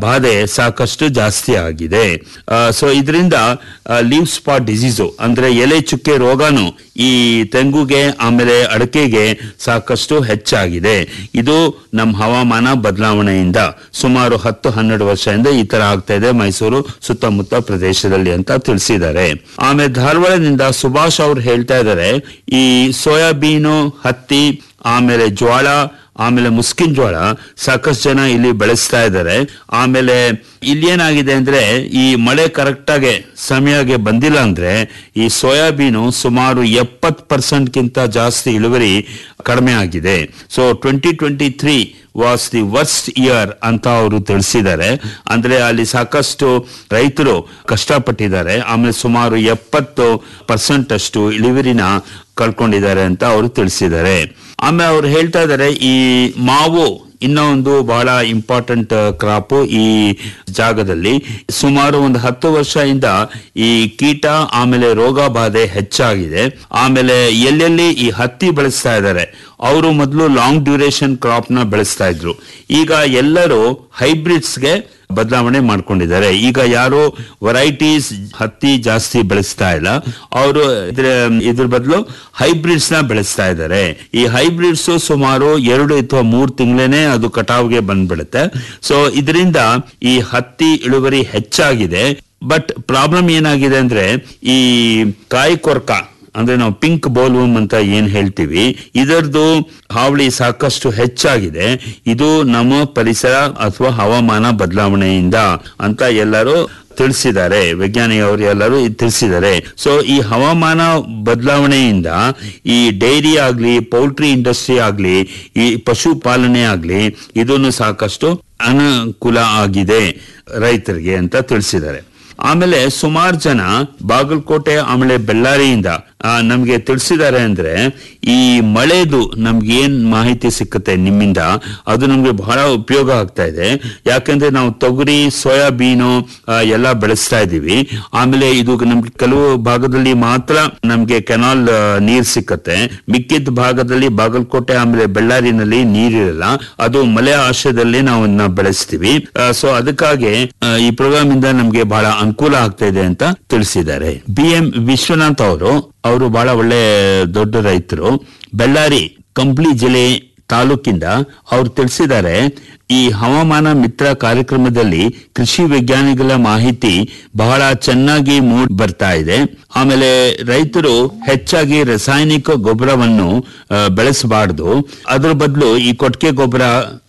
H: ಬಾಧೆ ಸಾಕಷ್ಟು ಜಾಸ್ತಿ ಆಗಿದೆ ಸೊ ಇದರಿಂದ ಲೀವ್ ಸ್ಪಾಟ್ ಡಿಸೀಸು ಅಂದ್ರೆ ಎಲೆ ಚುಕ್ಕೆ ರೋಗನು ಈ ತೆಂಗುಗೆ ಆಮೇಲೆ ಅಡಕೆಗೆ ಸಾಕಷ್ಟು ಹೆಚ್ಚಾಗಿದೆ ಇದು ನಮ್ಮ ಹವಾಮಾನ ಬದಲಾವಣೆಯಿಂದ ಸುಮಾರು ಹತ್ತು ಹನ್ನೆರಡು ವರ್ಷದಿಂದ ಈ ತರ ಆಗ್ತಾ ಇದೆ ಮೈಸೂರು ಸುತ್ತಮುತ್ತ ಪ್ರದೇಶದಲ್ಲಿ ಅಂತ ತಿಳಿಸಿದ್ದಾರೆ ಆಮೇಲೆ ಧಾರವಾಡದಿಂದ ಸುಭಾಷ್ ಅವ್ರು ಹೇಳ್ತಾ ಇದ್ದಾರೆ ಈ ಸೋಯಾಬೀನು ಹತ್ತಿ ಆಮೇಲೆ ಜ್ವಾಳ ಆಮೇಲೆ ಮುಸ್ಕಿನ್ ಜೋಳ ಸಾಕಷ್ಟು ಜನ ಇಲ್ಲಿ ಬೆಳೆಸ್ತಾ ಇದ್ದಾರೆ ಆಮೇಲೆ ಇಲ್ಲಿ ಏನಾಗಿದೆ ಅಂದ್ರೆ ಈ ಮಳೆ ಕರೆಕ್ಟ್ ಆಗಿ ಸಮಯಕ್ಕೆ ಬಂದಿಲ್ಲ ಅಂದ್ರೆ ಈ ಸೋಯಾಬೀನು ಸುಮಾರು ಎಪ್ಪತ್ ಪರ್ಸೆಂಟ್ ಗಿಂತ ಜಾಸ್ತಿ ಇಳುವರಿ ಕಡಿಮೆ ಆಗಿದೆ so twenty twenty three was the worst year ಅಂತ ಅವರು ತಿಳಿಸಿದ್ದಾರೆ ಅಂದ್ರೆ ಅಲ್ಲಿ ಸಾಕಷ್ಟು ರೈತರು ಕಷ್ಟಪಟ್ಟಿದ್ದಾರೆ ಆಮೇಲೆ ಸುಮಾರು ಎಪ್ಪತ್ತು ಪರ್ಸೆಂಟ್ ಅಷ್ಟು ಇಳುವರಿನ ಕಳ್ಕೊಂಡಿದ್ದಾರೆ ಅಂತ ಅವರು ತಿಳಿಸಿದ್ದಾರೆ ಆಮೇಲೆ ಅವ್ರು ಹೇಳ್ತಾ ಇದ್ದಾರೆ ಈ ಮಾವು ಇನ್ನೂ ಒಂದು ಬಹಳ ಇಂಪಾರ್ಟೆಂಟ್ ಕ್ರಾಪ್ ಈ ಜಾಗದಲ್ಲಿ ಸುಮಾರು ಒಂದು ಹತ್ತು ವರ್ಷದಿಂದ ಈ ಕೀಟ ಆಮೇಲೆ ರೋಗ ಬಾಧೆ ಹೆಚ್ಚಾಗಿದೆ ಆಮೇಲೆ ಎಲ್ಲೆಲ್ಲಿ ಈ ಹತ್ತಿ ಬೆಳೆಸ್ತಾ ಇದ್ದಾರೆ ಅವರು ಮೊದಲು ಲಾಂಗ್ ಡ್ಯೂರೇಷನ್ ಕ್ರಾಪ್ ನ ಬೆಳೆಸ್ತಾ ಇದ್ರು ಈಗ ಎಲ್ಲರೂ ಹೈಬ್ರಿಡ್ಸ್ಗೆ ಬದಲಾವಣೆ ಮಾಡ್ಕೊಂಡಿದ್ದಾರೆ ಈಗ ಯಾರು ವೆರೈಟೀಸ್ ಹತ್ತಿ ಜಾಸ್ತಿ ಬೆಳೆಸ್ತಾ ಇಲ್ಲ ಅವರು ಇದ್ರ ಇದ್ರ ಬದಲು ಹೈಬ್ರಿಡ್ಸ್ ನ ಬೆಳೆಸ್ತಾ ಇದ್ದಾರೆ ಈ ಹೈಬ್ರಿಡ್ಸ್ ಸುಮಾರು ಎರಡು ಅಥವಾ ಮೂರು ತಿಂಗಳೇನೆ ಅದು ಕಟಾವ್ಗೆ ಬಂದ್ಬಿಡುತ್ತೆ ಸೊ ಇದರಿಂದ ಈ ಹತ್ತಿ ಇಳುವರಿ ಹೆಚ್ಚಾಗಿದೆ ಬಟ್ ಪ್ರಾಬ್ಲಮ್ ಏನಾಗಿದೆ ಅಂದ್ರೆ ಈ ಕಾಯಿ ಕೊರ್ಕ ಅಂದ್ರೆ ನಾವು ಪಿಂಕ್ ಬೋಲ್ವಮ್ ಅಂತ ಏನ್ ಹೇಳ್ತೀವಿ ಇದರದು ಹಾವಳಿ ಸಾಕಷ್ಟು ಹೆಚ್ಚಾಗಿದೆ ಇದು ನಮ್ಮ ಪರಿಸರ ಅಥವಾ ಹವಾಮಾನ ಬದಲಾವಣೆಯಿಂದ ಅಂತ ಎಲ್ಲರೂ ತಿಳಿಸಿದ್ದಾರೆ ವಿಜ್ಞಾನಿಯವರು ಎಲ್ಲರೂ ಇದ್ ತಿಳಿಸಿದ್ದಾರೆ ಸೊ ಈ ಹವಾಮಾನ ಬದಲಾವಣೆಯಿಂದ ಈ ಡೈರಿ ಆಗ್ಲಿ ಪೌಲ್ಟ್ರಿ ಇಂಡಸ್ಟ್ರಿ ಆಗ್ಲಿ ಈ ಪಶುಪಾಲನೆ ಆಗ್ಲಿ ಇದನ್ನು ಸಾಕಷ್ಟು ಅನುಕೂಲ ಆಗಿದೆ ರೈತರಿಗೆ ಅಂತ ತಿಳಿಸಿದ್ದಾರೆ ಆಮೇಲೆ ಸುಮಾರು ಜನ ಬಾಗಲಕೋಟೆ ಆಮೇಲೆ ಬೆಳ್ಳಾರಿಯಿಂದ ಆ, ನಮ್ಗೆ ತಿಳಿಸಿದ್ದಾರೆ ಅಂದ್ರೆ ಈ ಮಳೆದು ನಮ್ಗೆ ಏನ್ ಮಾಹಿತಿ ಸಿಕ್ಕುತ್ತೆ ನಿಮ್ಮಿಂದ ಅದು ನಮ್ಗೆ ಬಹಳ ಉಪಯೋಗ ಆಗ್ತಾ ಇದೆ ಯಾಕಂದ್ರೆ ನಾವು ತೊಗರಿ ಸೋಯಾಬೀನು ಆ, ಎಲ್ಲ ಬೆಳೆಸ್ತಾ ಇದೀವಿ ಆಮೇಲೆ ಇದು ನಮ್ಗೆ ಕೆಲವು ಭಾಗದಲ್ಲಿ ಮಾತ್ರ ನಮ್ಗೆ ಕೆನಾಲ್ ಆ, ನೀರ್ ಸಿಕ್ಕತ್ತೆ ಮಿಕ್ಕಿದ ಭಾಗದಲ್ಲಿ ಬಾಗಲಕೋಟೆ ಆಮೇಲೆ ಬೆಳ್ಳಾರಿನಲ್ಲಿ ನೀರಿರಲ್ಲ ಅದು ಮಳೆ ಆಶ್ರಯದಲ್ಲಿ ನಾವು ಅದನ್ನ ಬೆಳೆಸ್ತೀವಿ ಸೊ ಅದಕ್ಕಾಗಿ ಆ, ಈ ಪ್ರೋಗ್ರಾಮ್ ಇಂದ ನಮ್ಗೆ ಬಹಳ ಅನುಕೂಲ ಆಗ್ತಾ ಇದೆ ಅಂತ ತಿಳಿಸಿದ್ದಾರೆ ಬಿ ಎಂ ವಿಶ್ವನಾಥ್ ಅವರು ಅವರು ಬಹಳ ಒಳ್ಳೆ ದೊಡ್ಡ ರೈತರು ಬೆಳ್ಳಾರಿ ಕಂಪ್ಲಿ ಜಿಲ್ಲೆ ತಾಲೂಕಿಂದ ಅವ್ರು ತಿಳಿಸಿದ್ದಾರೆ ಈ ಹವಾಮಾನ ಮಿತ್ರ ಕಾರ್ಯಕ್ರಮದಲ್ಲಿ ಕೃಷಿ ವಿಜ್ಞಾನಿಗಳ ಮಾಹಿತಿ ಬಹಳ ಚೆನ್ನಾಗಿ ಮೂಡ್ ಬರ್ತಾ ಇದೆ ಆಮೇಲೆ ರೈತರು ಹೆಚ್ಚಾಗಿ ರಾಸಾಯನಿಕ ಗೊಬ್ಬರವನ್ನು ಆ, ಬೆಳೆಸಬಾರದು ಅದ್ರ ಬದಲು ಈ ಕೊಟ್ಟಿಗೆ ಗೊಬ್ಬರ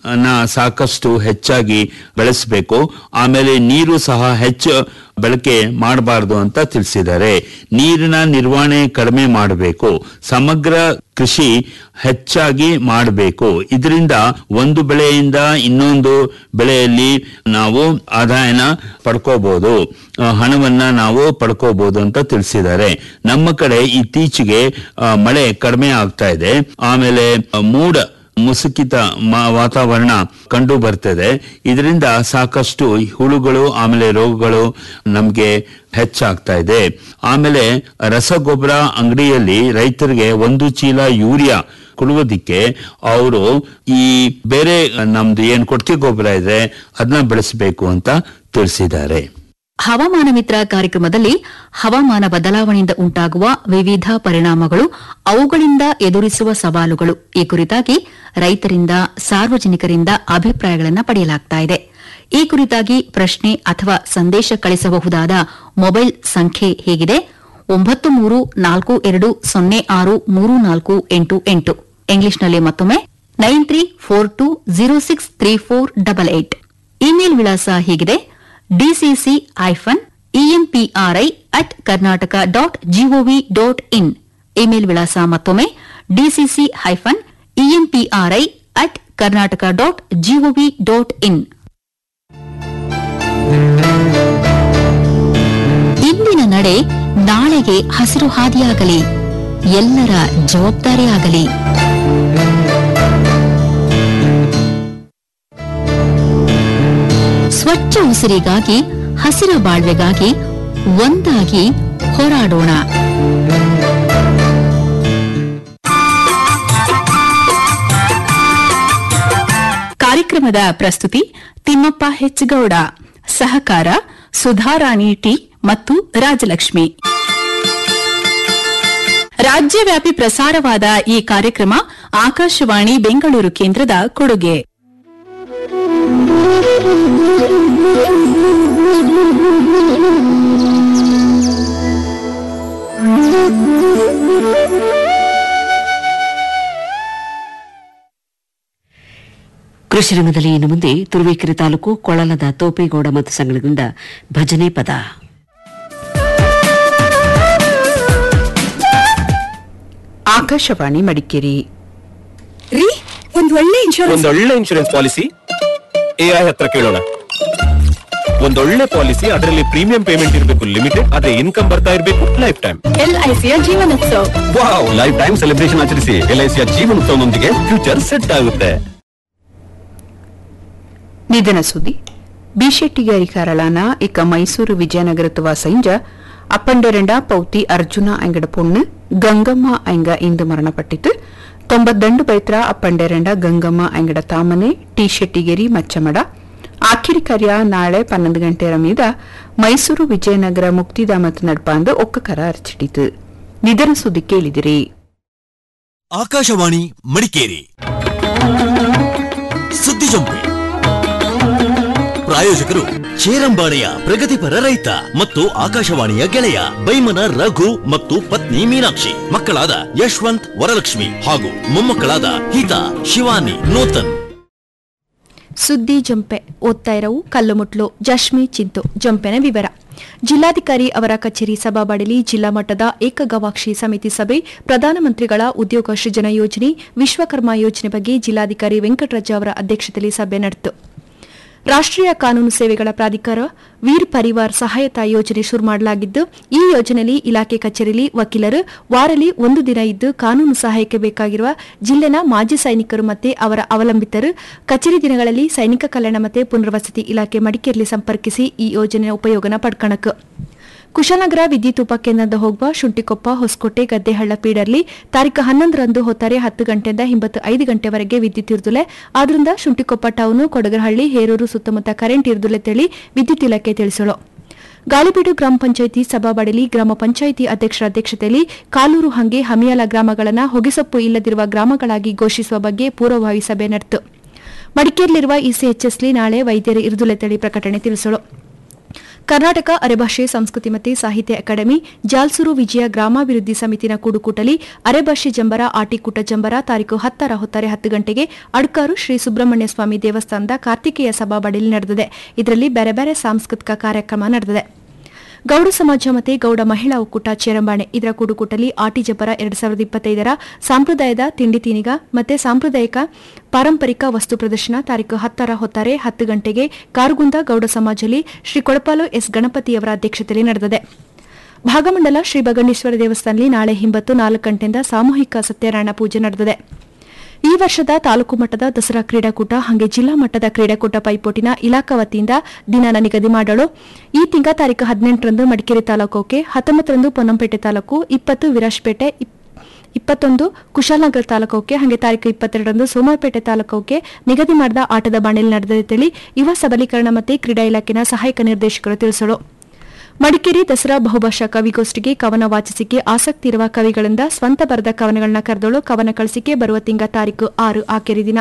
H: ಸಾಕಷ್ಟು ಹೆಚ್ಚಾಗಿ ಬೆಳೆಸಬೇಕು ಆಮೇಲೆ ನೀರು ಸಹ ಹೆಚ್ಚು ಬಳಕೆ ಮಾಡಬಾರದು ಅಂತ ತಿಳಿಸಿದ್ದಾರೆ ನೀರಿನ ನಿರ್ವಹಣೆ ಕಡಿಮೆ ಮಾಡಬೇಕು ಸಮಗ್ರ ಕೃಷಿ ಹೆಚ್ಚಾಗಿ ಮಾಡಬೇಕು ಇದರಿಂದ ಒಂದು ಬೆಳೆಯಿಂದ ಇನ್ನೊಂದು ಬೆಳೆಯಲ್ಲಿ ನಾವು ಆದಾಯನ ಪಡ್ಕೋಬಹುದು ಆ, ಹಣವನ್ನ ನಾವು ಪಡ್ಕೋಬಹುದು ಅಂತ ತಿಳಿಸಿದ್ದಾರೆ ನಮ್ಮ ಕಡೆ ಇತ್ತೀಚೆಗೆ ಆ, ಮಳೆ ಕಡಿಮೆ ಆಗ್ತಾ ಇದೆ ಆಮೇಲೆ ಆ, ಮೂಡ ಮುಸುಕಿತ ಮ- ವಾತಾವರಣ ಕಂಡು ಬರ್ತದೆ ಇದರಿಂದ ಸಾಕಷ್ಟು ಹುಳುಗಳು ಆಮೇಲೆ ರೋಗಗಳು ನಮ್ಗೆ ಹೆಚ್ಚಾಗ್ತಾ ಇದೆ ಆಮೇಲೆ ರಸಗೊಬ್ಬರ ಅಂಗಡಿಯಲ್ಲಿ ರೈತರಿಗೆ ಒಂದು ಚೀಲ ಯೂರಿಯಾ ಕೊಡುವುದಕ್ಕೆ ಅವರು ಈ ಬೇರೆ ನಮ್ದು ಏನ್ ಕೊಟ್ಟಿಗೆ ಗೊಬ್ಬರ ಇದೆ ಅದನ್ನ ಬೆಳೆಸಬೇಕು ಅಂತ ತಿಳಿಸಿದ್ದಾರೆ
C: ಹವಾಮಾನ ಮಿತ್ರ ಕಾರ್ಯಕ್ರಮದಲ್ಲಿ ಹವಾಮಾನ ಬದಲಾವಣೆಯಿಂದ ಉಂಟಾಗುವ ವಿವಿಧ ಪರಿಣಾಮಗಳು ಅವುಗಳಿಂದ ಎದುರಿಸುವ ಸವಾಲುಗಳು ಈ ಕುರಿತಾಗಿ ರೈತರಿಂದ ಸಾರ್ವಜನಿಕರಿಂದ ಅಭಿಪ್ರಾಯಗಳನ್ನು ಪಡೆಯಲಾಗ್ತಾ ಇದೆ ಈ ಕುರಿತಾಗಿ ಪ್ರಶ್ನೆ ಅಥವಾ ಸಂದೇಶ ಕಳಿಸಬಹುದಾದ ಮೊಬೈಲ್ ಸಂಖ್ಯೆ ಹೇಗಿದೆ ಒಂಬತ್ತು ಮೂರು ನಾಲ್ಕು ಎರಡು ಸೊನ್ನೆ ಆರು ಮೂರು ನಾಲ್ಕು ಎಂಟು ಎಂಟು ಇಂಗ್ಲಿಷ್ನಲ್ಲಿ ಮತ್ತೊಮ್ಮೆ nine three four two zero six three four double eight email ವಿಳಾಸ ಹೀಗಿದೆ DCC hyphen EMPRI at Karnataka dot GOV dot in email ವಿಳಾಸ ಮತ್ತೊಮ್ಮೆ DCC hyphen EMPRI at Karnataka dot GOV dot in ಇಂದಿನ ನಡೆ ನಾಳೆಗೆ ಹಸಿರು ಹಾದಿಯಾಗಲಿ ಎಲ್ಲರ ಜವಾಬ್ದಾರಿಯಾಗಲಿ ಸ್ವಚ್ಛ ಉಸಿರಿಗಾಗಿ ಹಸಿರ ಬಾಳ್ವೆಗಾಗಿ ಒಂದಾಗಿ ಹೋರಾಡೋಣ
B: ಕಾರ್ಯಕ್ರಮ ಕಾರ್ಯಕ್ರಮದ ಪ್ರಸ್ತುತಿ ತಿಮ್ಮಪ್ಪ ಹೆಚ್ಗೌಡ ಸಹಕಾರ ಸುಧಾರಾಣಿ ಟಿ ಮತ್ತು ರಾಜಲಕ್ಷ್ಮಿ ರಾಜ್ಯವ್ಯಾಪಿ ಪ್ರಸಾರವಾದ ಈ ಕಾರ್ಯಕ್ರಮ ಆಕಾಶವಾಣಿ ಬೆಂಗಳೂರು ಕೇಂದ್ರದ ಕೊಡುಗೆ
A: ಕೃಷಿ ರಂಗದಲ್ಲಿ ಇನ್ನು ಮುಂದೆ ತುರುವೇಕೆರೆ ತಾಲೂಕು ಕೊಳಲದ ತೋಪೇಗೌಡ ಮತ್ತು ಸಂಘಗಳಿಂದ ಭಜನೆ ಪದ
I: ಆಕಾಶವಾಣಿ ಮಡಿಕೇರಿ
J: ರೀ ಒಂದ್ ಒಳ್ಳೆ ಇನ್ಶೂರೆನ್ಸ್
K: ಒಂದೊಳ್ಳೆ ಇನ್ಶೂರೆನ್ಸ್ ಪಾಲಿಸಿ ಎಐ ಹತ್ರ ಕೇಳೋಣ ಒಂದೊಳ್ಳೆ ಪಾಲಿಸಿ ಅದರಲ್ಲಿ ಪ್ರೀಮಿಯಂ ಪೇಮೆಂಟ್ ಇರಬೇಕು ಲಿಮಿಟೆಡ್ ಅದೇ ಇನ್ಕಮ್ ಬರ್ತಾ ಇರಬೇಕು ಲೈಫ್ ಟೈಮ್
B: ಎಲ್ಐಸಿಯ ಜೀವನೋತ್ಸವ
K: ವಾವ್ ಲೈಫ್ ಟೈಮ್ ಸೆಲೆಬ್ರೇಷನ್ ಆಚರಿಸಿ ಎಲ್ಐಸಿಯ ಜೀವನೋತ್ಸವದೊಂದಿಗೆ ಫ್ಯೂಚರ್ ಸೆಟ್ ಆಗುತ್ತೆ
I: ನಿಧನ ಸುದ್ದಿ ಬಿಶೆಟ್ಟಿಗೇರಿ ಕರಳಾನ ಇಕ ಮೈಸೂರು ವಿಜಯನಗರ ತುವ ಸೈಂಜ ಅಪ್ಪಂಡೆರೆಂಡ ಪೌತಿ ಅರ್ಜುನ ಅಂಗಡ ಪೊಣ್ಣು ಗಂಗಮ್ಮ ಅಂಗ ಇಂದು ಮರಣಪಟ್ಟಿತು ತೊಂಬತ್ತಂಡು ಬೈತ್ರ ಅಪ್ಪಂಡೆರೆಂಡ ಗಂಗಮ್ಮ ಅಂಗಡ ತಾಮನೆ ಟಿ ಶೆಟ್ಟಿಗೇರಿ ಮಚ್ಚಮಡ ಆಖಿರಿ ಕಾರ್ಯ ನಾಳೆ ಪನ್ನೊಂದು ಗಂಟೆರ ಮೀದ ಮೈಸೂರು ವಿಜಯನಗರ ಮುಕ್ತಿಧಾಮತ್ ನಡ್ಪಾಂದು ಒಕ್ಕ ಕರ ಅರ್ಚಿಟ್ಟಿತು ನಿಧನ ಸುದ್ದಿ ಕೇಳಿದಿರಿ
L: ಆಕಾಶವಾಣಿ ಮಡಿಕೇರಿ ಸುದ್ದಿ ಜಂಪೆ ಪ್ರಾಯೋಜಕರು ಚೇರಂಬಾಣೆಯ ಪ್ರಗತಿಪರ ರೈತ ಮತ್ತು ಆಕಾಶವಾಣಿಯ ಗೆಳೆಯ ಬೈಮನ ರಘು ಮತ್ತು ಪತ್ನಿ ಮೀನಾಕ್ಷಿ ಮಕ್ಕಳಾದ ಯಶವಂತ್ ವರಲಕ್ಷ್ಮಿ ಹಾಗೂ ಮೊಮ್ಮಕ್ಕಳಾದ ಹಿತಾ ಶಿವಾನಿ ನೂತನ್
M: ಸುದ್ದಿ ಜಂಪೆ ಓದ್ತಾ ಇರವು ಕಲ್ಲುಮುಟ್ಲು ಜಶ್ಮಿ ಚಿಂತು ಜಂಪೆನ ವಿವರ ಜಿಲ್ಲಾಧಿಕಾರಿ ಅವರ ಕಚೇರಿ ಸಭಾಬಡಲಿ ಜಿಲ್ಲಾ ಮಟ್ಟದ ಏಕಗವಾಕ್ಷಿ ಸಮಿತಿ ಸಭೆ ಪ್ರಧಾನಮಂತ್ರಿಗಳ ಉದ್ಯೋಗ ಸೃಜನ ಯೋಜನೆ ವಿಶ್ವಕರ್ಮ ಯೋಜನೆ ಬಗ್ಗೆ ಜಿಲ್ಲಾಧಿಕಾರಿ ವೆಂಕಟರಾಜ ಅವರ ಅಧ್ಯಕ್ಷತೆಯಲ್ಲಿ ಸಭೆ ನಡೆಯಿತು ರಾಷ್ಟ್ರೀಯ ಕಾನೂನು ಸೇವೆಗಳ ಪ್ರಾಧಿಕಾರ ವೀರ್ ಪರಿವಾರ್ ಸಹಾಯತಾ ಯೋಜನೆ ಶುರು ಮಾಡಲಾಗಿದ್ದು ಈ ಯೋಜನೆಯಲ್ಲಿ ಇಲಾಖೆ ಕಚೇರಿಯಲ್ಲಿ ವಕೀಲರು ವಾರಲ್ಲಿ ಒಂದು ದಿನ ಇದ್ದು ಕಾನೂನು ಸಹಾಯಕ್ಕೆ ಬೇಕಾಗಿರುವ ಜಿಲ್ಲೆನ ಮಾಜಿ ಸೈನಿಕರು ಮತ್ತೆ ಅವರ ಅವಲಂಬಿತರು ಕಚೇರಿ ದಿನಗಳಲ್ಲಿ ಸೈನಿಕ ಕಲ್ಯಾಣ ಮತ್ತೆ ಪುನರ್ವಸತಿ ಇಲಾಖೆ ಮಡಿಕೇರಿಯಲ್ಲಿ ಸಂಪರ್ಕಿಸಿ ಈ ಯೋಜನೆಯ ಉಪಯೋಗನ ಪಡ್ಕಣಕ್ ಕುಶಾಲನಗರ ವಿದ್ಯುತ್ ಉಪಕೇಂದ್ರದ ಹೋಗುವ ಶುಂಟಿಕೊಪ್ಪ ಹೊಸಕೋಟೆ ಗದ್ದೆಹಳ್ಳ ಪೀಡರ್ಲಿ ತಾರೀಕು ಹನ್ನೊಂದರಂದು ಹೊತ್ತಾರೆ ಹತ್ತು ಗಂಟೆಯಿಂದ ಹಿಂಬತ್ತು ಐದು ಗಂಟೆವರೆಗೆ ವಿದ್ಯುತ್ ಇರುದುಲೆ ಆದ್ರಿಂದ ಶುಂಟಿಕೊಪ್ಪ ಟೌನು ಕೊಡಗರಹಳ್ಳಿ ಹೇರೂರು ಸುತ್ತಮುತ್ತ ಕರೆಂಟ್ ಇರುದುಲೆ ತಿಳಿ ವಿದ್ಯುತ್ ಇಲಾಖೆ ತಿಳಿಸಲು ಗಾಳಿಬೀಡು ಗ್ರಾಮ ಪಂಚಾಯಿತಿ ಸಭಾಬಡಲಿ ಗ್ರಾಮ ಪಂಚಾಯಿತಿ ಅಧ್ಯಕ್ಷರ ಅಧ್ಯಕ್ಷತೆಯಲ್ಲಿ ಕಾಲೂರು ಹಂಗೆ ಹಮಿಯಾಲ ಗ್ರಾಮಗಳನ್ನು ಹೊಗೆಸೊಪ್ಪು ಇಲ್ಲದಿರುವ ಗ್ರಾಮಗಳಾಗಿ ಘೋಷಿಸುವ ಬಗ್ಗೆ ಪೂರ್ವಭಾವಿ ಸಭೆ ನಡೆಯಿತು ಮಡಿಕೇರಿಯಲ್ಲಿರುವ ಇಸಿಎಚ್ಎಸ್ಲಿ ನಾಳೆ ವೈದ್ಯರ ಇರುದುಲೆ ತಳಿ ಪ್ರಕಟಣೆ ತಿಳಿಸಲು ಕರ್ನಾಟಕ ಅರೆಭಾಷೆ ಸಂಸ್ಕೃತಿ ಮತ್ತು ಸಾಹಿತ್ಯ ಅಕಾಡೆಮಿ ಜಾಲ್ಸೂರು ವಿಜಯ ಗ್ರಾಮಾಭಿವೃದ್ಧಿ ಸಮಿತಿನ ಕೂಡುಕೂಟಲಿ ಅರೆಭಾಷೆ ಜಂಬರ ಆಟಿಕೂಟ ಜಂಬರ ತಾರೀಕು ಹತ್ತರ ಹೊತ್ತಾರೆ ಹತ್ತು ಗಂಟೆಗೆ ಅಡ್ಕಾರು ಶ್ರೀ ಸುಬ್ರಹ್ಮಣ್ಯ ಸ್ವಾಮಿ ದೇವಸ್ಥಾನದ ಕಾರ್ತಿಕೇಯ ಸಭಾಬಡಿಲಿ ನಡೆದಿದೆ ಇದರಲ್ಲಿ ಬೇರೆ ಬೇರೆ ಸಾಂಸ್ಕೃತಿಕ ಕಾರ್ಯಕ್ರಮ ನಡೆದಿದೆ ಗೌಡ ಸಮಾಜ ಮತ್ತು ಗೌಡ ಮಹಿಳಾ ಒಕ್ಕೂಟ ಚೇರಂಬಾಣೆ ಇದರ ಕೂಡುಕೂಟಲಿ ಆಟಿ ಜಬ್ಬರ ಎರಡ್ ಸಾವಿರದ ಇಪ್ಪತ್ತೈದರ ಸಾಂಪ್ರದಾಯದ ತಿಂಡಿ ತೀನಿಗ ಮತ್ತೆ ಸಾಂಪ್ರದಾಯಿಕ ಪಾರಂಪರಿಕ ವಸ್ತು ಪ್ರದರ್ಶನ ತಾರೀಕು ಹತ್ತರ ಹೊತ್ತಾರೆ ಹತ್ತು ಗಂಟೆಗೆ ಕಾರುಗುಂದ ಗೌಡ ಸಮಾಜದಲ್ಲಿ ಶ್ರೀ ಕೊಳಪಾಲು ಎಸ್ ಗಣಪತಿಯವರ ಅಧ್ಯಕ್ಷತೆಯಲ್ಲಿ ನಡೆದಿದೆ ಭಾಗಮಂಡಲ ಶ್ರೀ ಬಗಣ್ಣೇಶ್ವರ ದೇವಸ್ಥಾನದಲ್ಲಿ ನಾಳೆ ಹಿಂಬತ್ತು ನಾಲ್ಕು ಗಂಟೆಯಿಂದ ಸಾಮೂಹಿಕ ಸತ್ಯನಾರಾಯಣ ಪೂಜೆ ನಡೆದಿದೆ ಈ ವರ್ಷದ ತಾಲೂಕು ಮಟ್ಟದ ದಸರಾ ಕ್ರೀಡಾಕೂಟ ಹಾಗೆ ಜಿಲ್ಲಾ ಮಟ್ಟದ ಕ್ರೀಡಾಕೂಟ ಪೈಪೋಟಿನ ಇಲಾಖಾ ವತಿಯಿಂದ ದಿನಾನ ನಿಗದಿ ಮಾಡಲು ಈ ತಿಂಗಳ ತಾರೀಕು ಹದಿನೆಂಟರಂದು ಮಡಿಕೇರಿ ತಾಲೂಕುಗೆ ಹತ್ತೊಂಬತ್ತರಂದು ಪೊನ್ನಂಪೇಟೆ ತಾಲೂಕು ಇಪ್ಪತ್ತು ವಿರಾಜ್ಪೇಟೆ ಇಪ್ಪತ್ತೊಂದು ಕುಶಾಲನಗರ ತಾಲೂಕುಗೆ ಹಾಗೆ ತಾರೀಕು ಇಪ್ಪತ್ತೆರಡರಂದು ಸೋಮವಾರಪೇಟೆ ತಾಲೂಕುಗೆ ನಿಗದಿ ಮಾಡಿದ ಆಟದ ಬಾಣೆಯಲ್ಲಿ ನಡೆದಿದೆ ತಿಳಿ ಯುವ ಸಬಲೀಕರಣ ಮತ್ತು ಕ್ರೀಡಾ ಇಲಾಖೆನ ಸಹಾಯಕ ನಿರ್ದೇಶಕರು ತಿಳಿಸಲು ಮಡಿಕೇರಿ ದಸರಾ ಬಹುಭಾಷಾ ಕವಿಗೋಷ್ಠಿಗೆ ಕವನ ವಾಚಿಸಿಕೆ ಆಸಕ್ತಿ ಇರುವ ಕವಿಗಳಿಂದ ಸ್ವಂತ ಬರೆದ ಕವನಗಳನ್ನ ಕರೆದಳು ಕವನ ಕಳಿಸಿಕೆ ಬರುವ ತಿಂಗಳ ತಾರೀಕು ಆರು ಆಕೆರಿ ದಿನ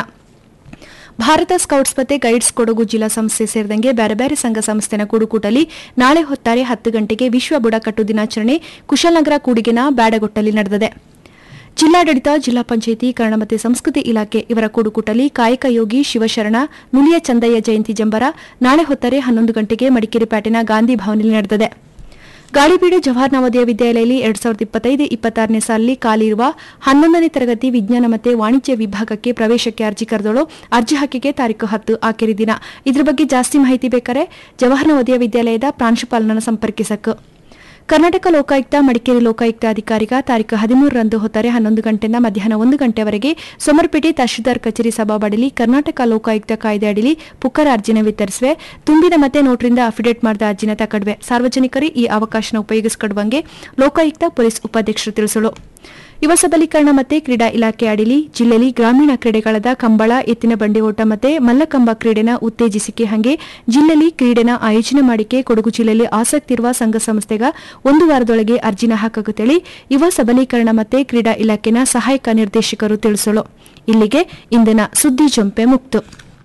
M: ಭಾರತ ಸ್ಕೌಟ್ಸ್ ಮತ್ತೆ ಗೈಡ್ಸ್ ಕೊಡಗು ಜಿಲ್ಲಾ ಸಂಸ್ಥೆ ಸೇರಿದಂಗೆ ಬೇರೆ ಬೇರೆ ಸಂಘ ಸಂಸ್ಥೆನ ಕೂಡುಕೂಟಲಿ ನಾಳೆ ಹೊತ್ತಾರೆ ಹತ್ತು ಗಂಟೆಗೆ ವಿಶ್ವ ಬುಡಕಟ್ಟು ದಿನಾಚರಣೆ ಕುಶಾಲನಗರ ಕೂಡಿಗೆನ ಬ್ಯಾಡಗೊಟ್ಟಲ್ಲಿ ನಡೆದಿದೆ ಜಿಲ್ಲಾಡಳಿತ ಜಿಲ್ಲಾ ಪಂಚಾಯಿತಿ ಕನ್ನಡ ಮತ್ತು ಸಂಸ್ಕೃತಿ ಇಲಾಖೆ ಇವರ ಕೂಡುಕೂಟಲಿ ಕಾಯಕ ಯೋಗಿ ಶಿವಶರಣ ನುಲಿಯ ಚಂದಯ್ಯ ಜಯಂತಿ ಜಂಬರ ನಾಳೆ ಹೊತ್ತರೆ ಹನ್ನೊಂದು ಗಂಟೆಗೆ ಮಡಿಕೇರಿ ಪ್ಯಾಟಿನ ಗಾಂಧಿ ಭವನದಲ್ಲಿ ನಡೆದಿದೆ ಗಾಳಿಬೀಡು ಜವಾಹರ್ ನವೋದಯ ವಿದ್ಯಾಲಯದಲ್ಲಿ ಎರಡ್ ಸಾವಿರದ ಇಪ್ಪತ್ತೈದು ಇಪ್ಪತ್ತಾರನೇ ಸಾಲಿನಲ್ಲಿ ಖಾಲಿರುವ ಹನ್ನೊಂದನೇ ತರಗತಿ ವಿಜ್ಞಾನ ಮತ್ತು ವಾಣಿಜ್ಯ ವಿಭಾಗಕ್ಕೆ ಪ್ರವೇಶಕ್ಕೆ ಅರ್ಜಿ ಕರೆದಳು ಅರ್ಜಿ ಹಾಕಿಗೆ ತಾರೀಕು ಹತ್ತು ಆಕೆರಿ ದಿನ ಇದ್ರ ಬಗ್ಗೆ ಜಾಸ್ತಿ ಮಾಹಿತಿ ಬೇಕಾರೆ ಜವಾಹರ್ ನವೋದಯ ವಿದ್ಯಾಲಯದ ಪ್ರಾಂಶುಪಾಲನನ್ನು ಸಂಪರ್ಕಿಸಕ್ಕೆ ಕರ್ನಾಟಕ ಲೋಕಾಯುಕ್ತ ಮಡಿಕೇರಿ ಲೋಕಾಯುಕ್ತ ಅಧಿಕಾರಿಗ ತಾರೀಕು ಹದಿಮೂರರಂದು ಹೊತ್ತಾರೆ ಹನ್ನೊಂದು ಗಂಟೆಯಿಂದ ಮಧ್ಯಾಹ್ನ ಒಂದು ಗಂಟೆವರೆಗೆ ಸೋಮರ್ಪೇಟೆ ತಹಶೀಲ್ದಾರ್ ಕಚೇರಿ ಸಭಾಬಡಲಿ ಕರ್ನಾಟಕ ಲೋಕಾಯುಕ್ತ ಕಾಯ್ದೆ ಅಡಿಲಿ ಪುಕ್ಕರ ಅರ್ಜಿನ ವಿತರಿಸುವೆ ತುಂಬಿದ ಮತ್ತೆ ನೋಟ್ರಿಂದ ಅಫಿಡೇಟ್ ಮಾಡಿದ ಅರ್ಜಿನ ತಕಡ್ವೆ ಸಾರ್ವಜನಿಕರು ಈ ಅವಕಾಶನ ಉಪಯೋಗಿಸಿಕೊಡುವಂಗೆ ಲೋಕಾಯುಕ್ತ ಪೊಲೀಸ್ ಉಪಾಧ್ಯಕ್ಷರು ತಿಳಿಸಲು ಯುವ ಸಬಲೀಕರಣ ಮತ್ತೆ ಕ್ರೀಡಾ ಇಲಾಖೆ ಅಡಿಲಿ ಜಿಲ್ಲೆಯಲ್ಲಿ ಗ್ರಾಮೀಣ ಕ್ರೀಡೆಗಳಾದ ಕಂಬಳ ಎತ್ತಿನ ಬಂಡಿ ಓಟ ಮತ್ತೆ ಮಲ್ಲಕಂಬ ಕ್ರೀಡೆನ ಉತ್ತೇಜಿಸಿಕೆ ಹಂಗೆ ಜಿಲ್ಲೆಯಲ್ಲಿ ಕ್ರೀಡೆನ ಆಯೋಜನೆ ಮಾಡಿಕೆ ಕೊಡಗು ಜಿಲ್ಲೆಯಲ್ಲಿ ಆಸಕ್ತಿ ಇರುವ ಸಂಘ ಸಂಸ್ಥೆಗ ಒಂದು ವಾರದೊಳಗೆ ಅರ್ಜಿನ ಹಾಕಗುತ್ತೇಳಿ ಯುವ ಸಬಲೀಕರಣ ಮತ್ತೆ ಕ್ರೀಡಾ ಇಲಾಖೆನ ಸಹಾಯಕ ನಿರ್ದೇಶಕರು ತಿಳಿಸಲು ಇಲ್ಲಿಗೆ ಇಂದಿನ ಸುದ್ದಿ ಜಂಪೆ ಮುಕ್ತು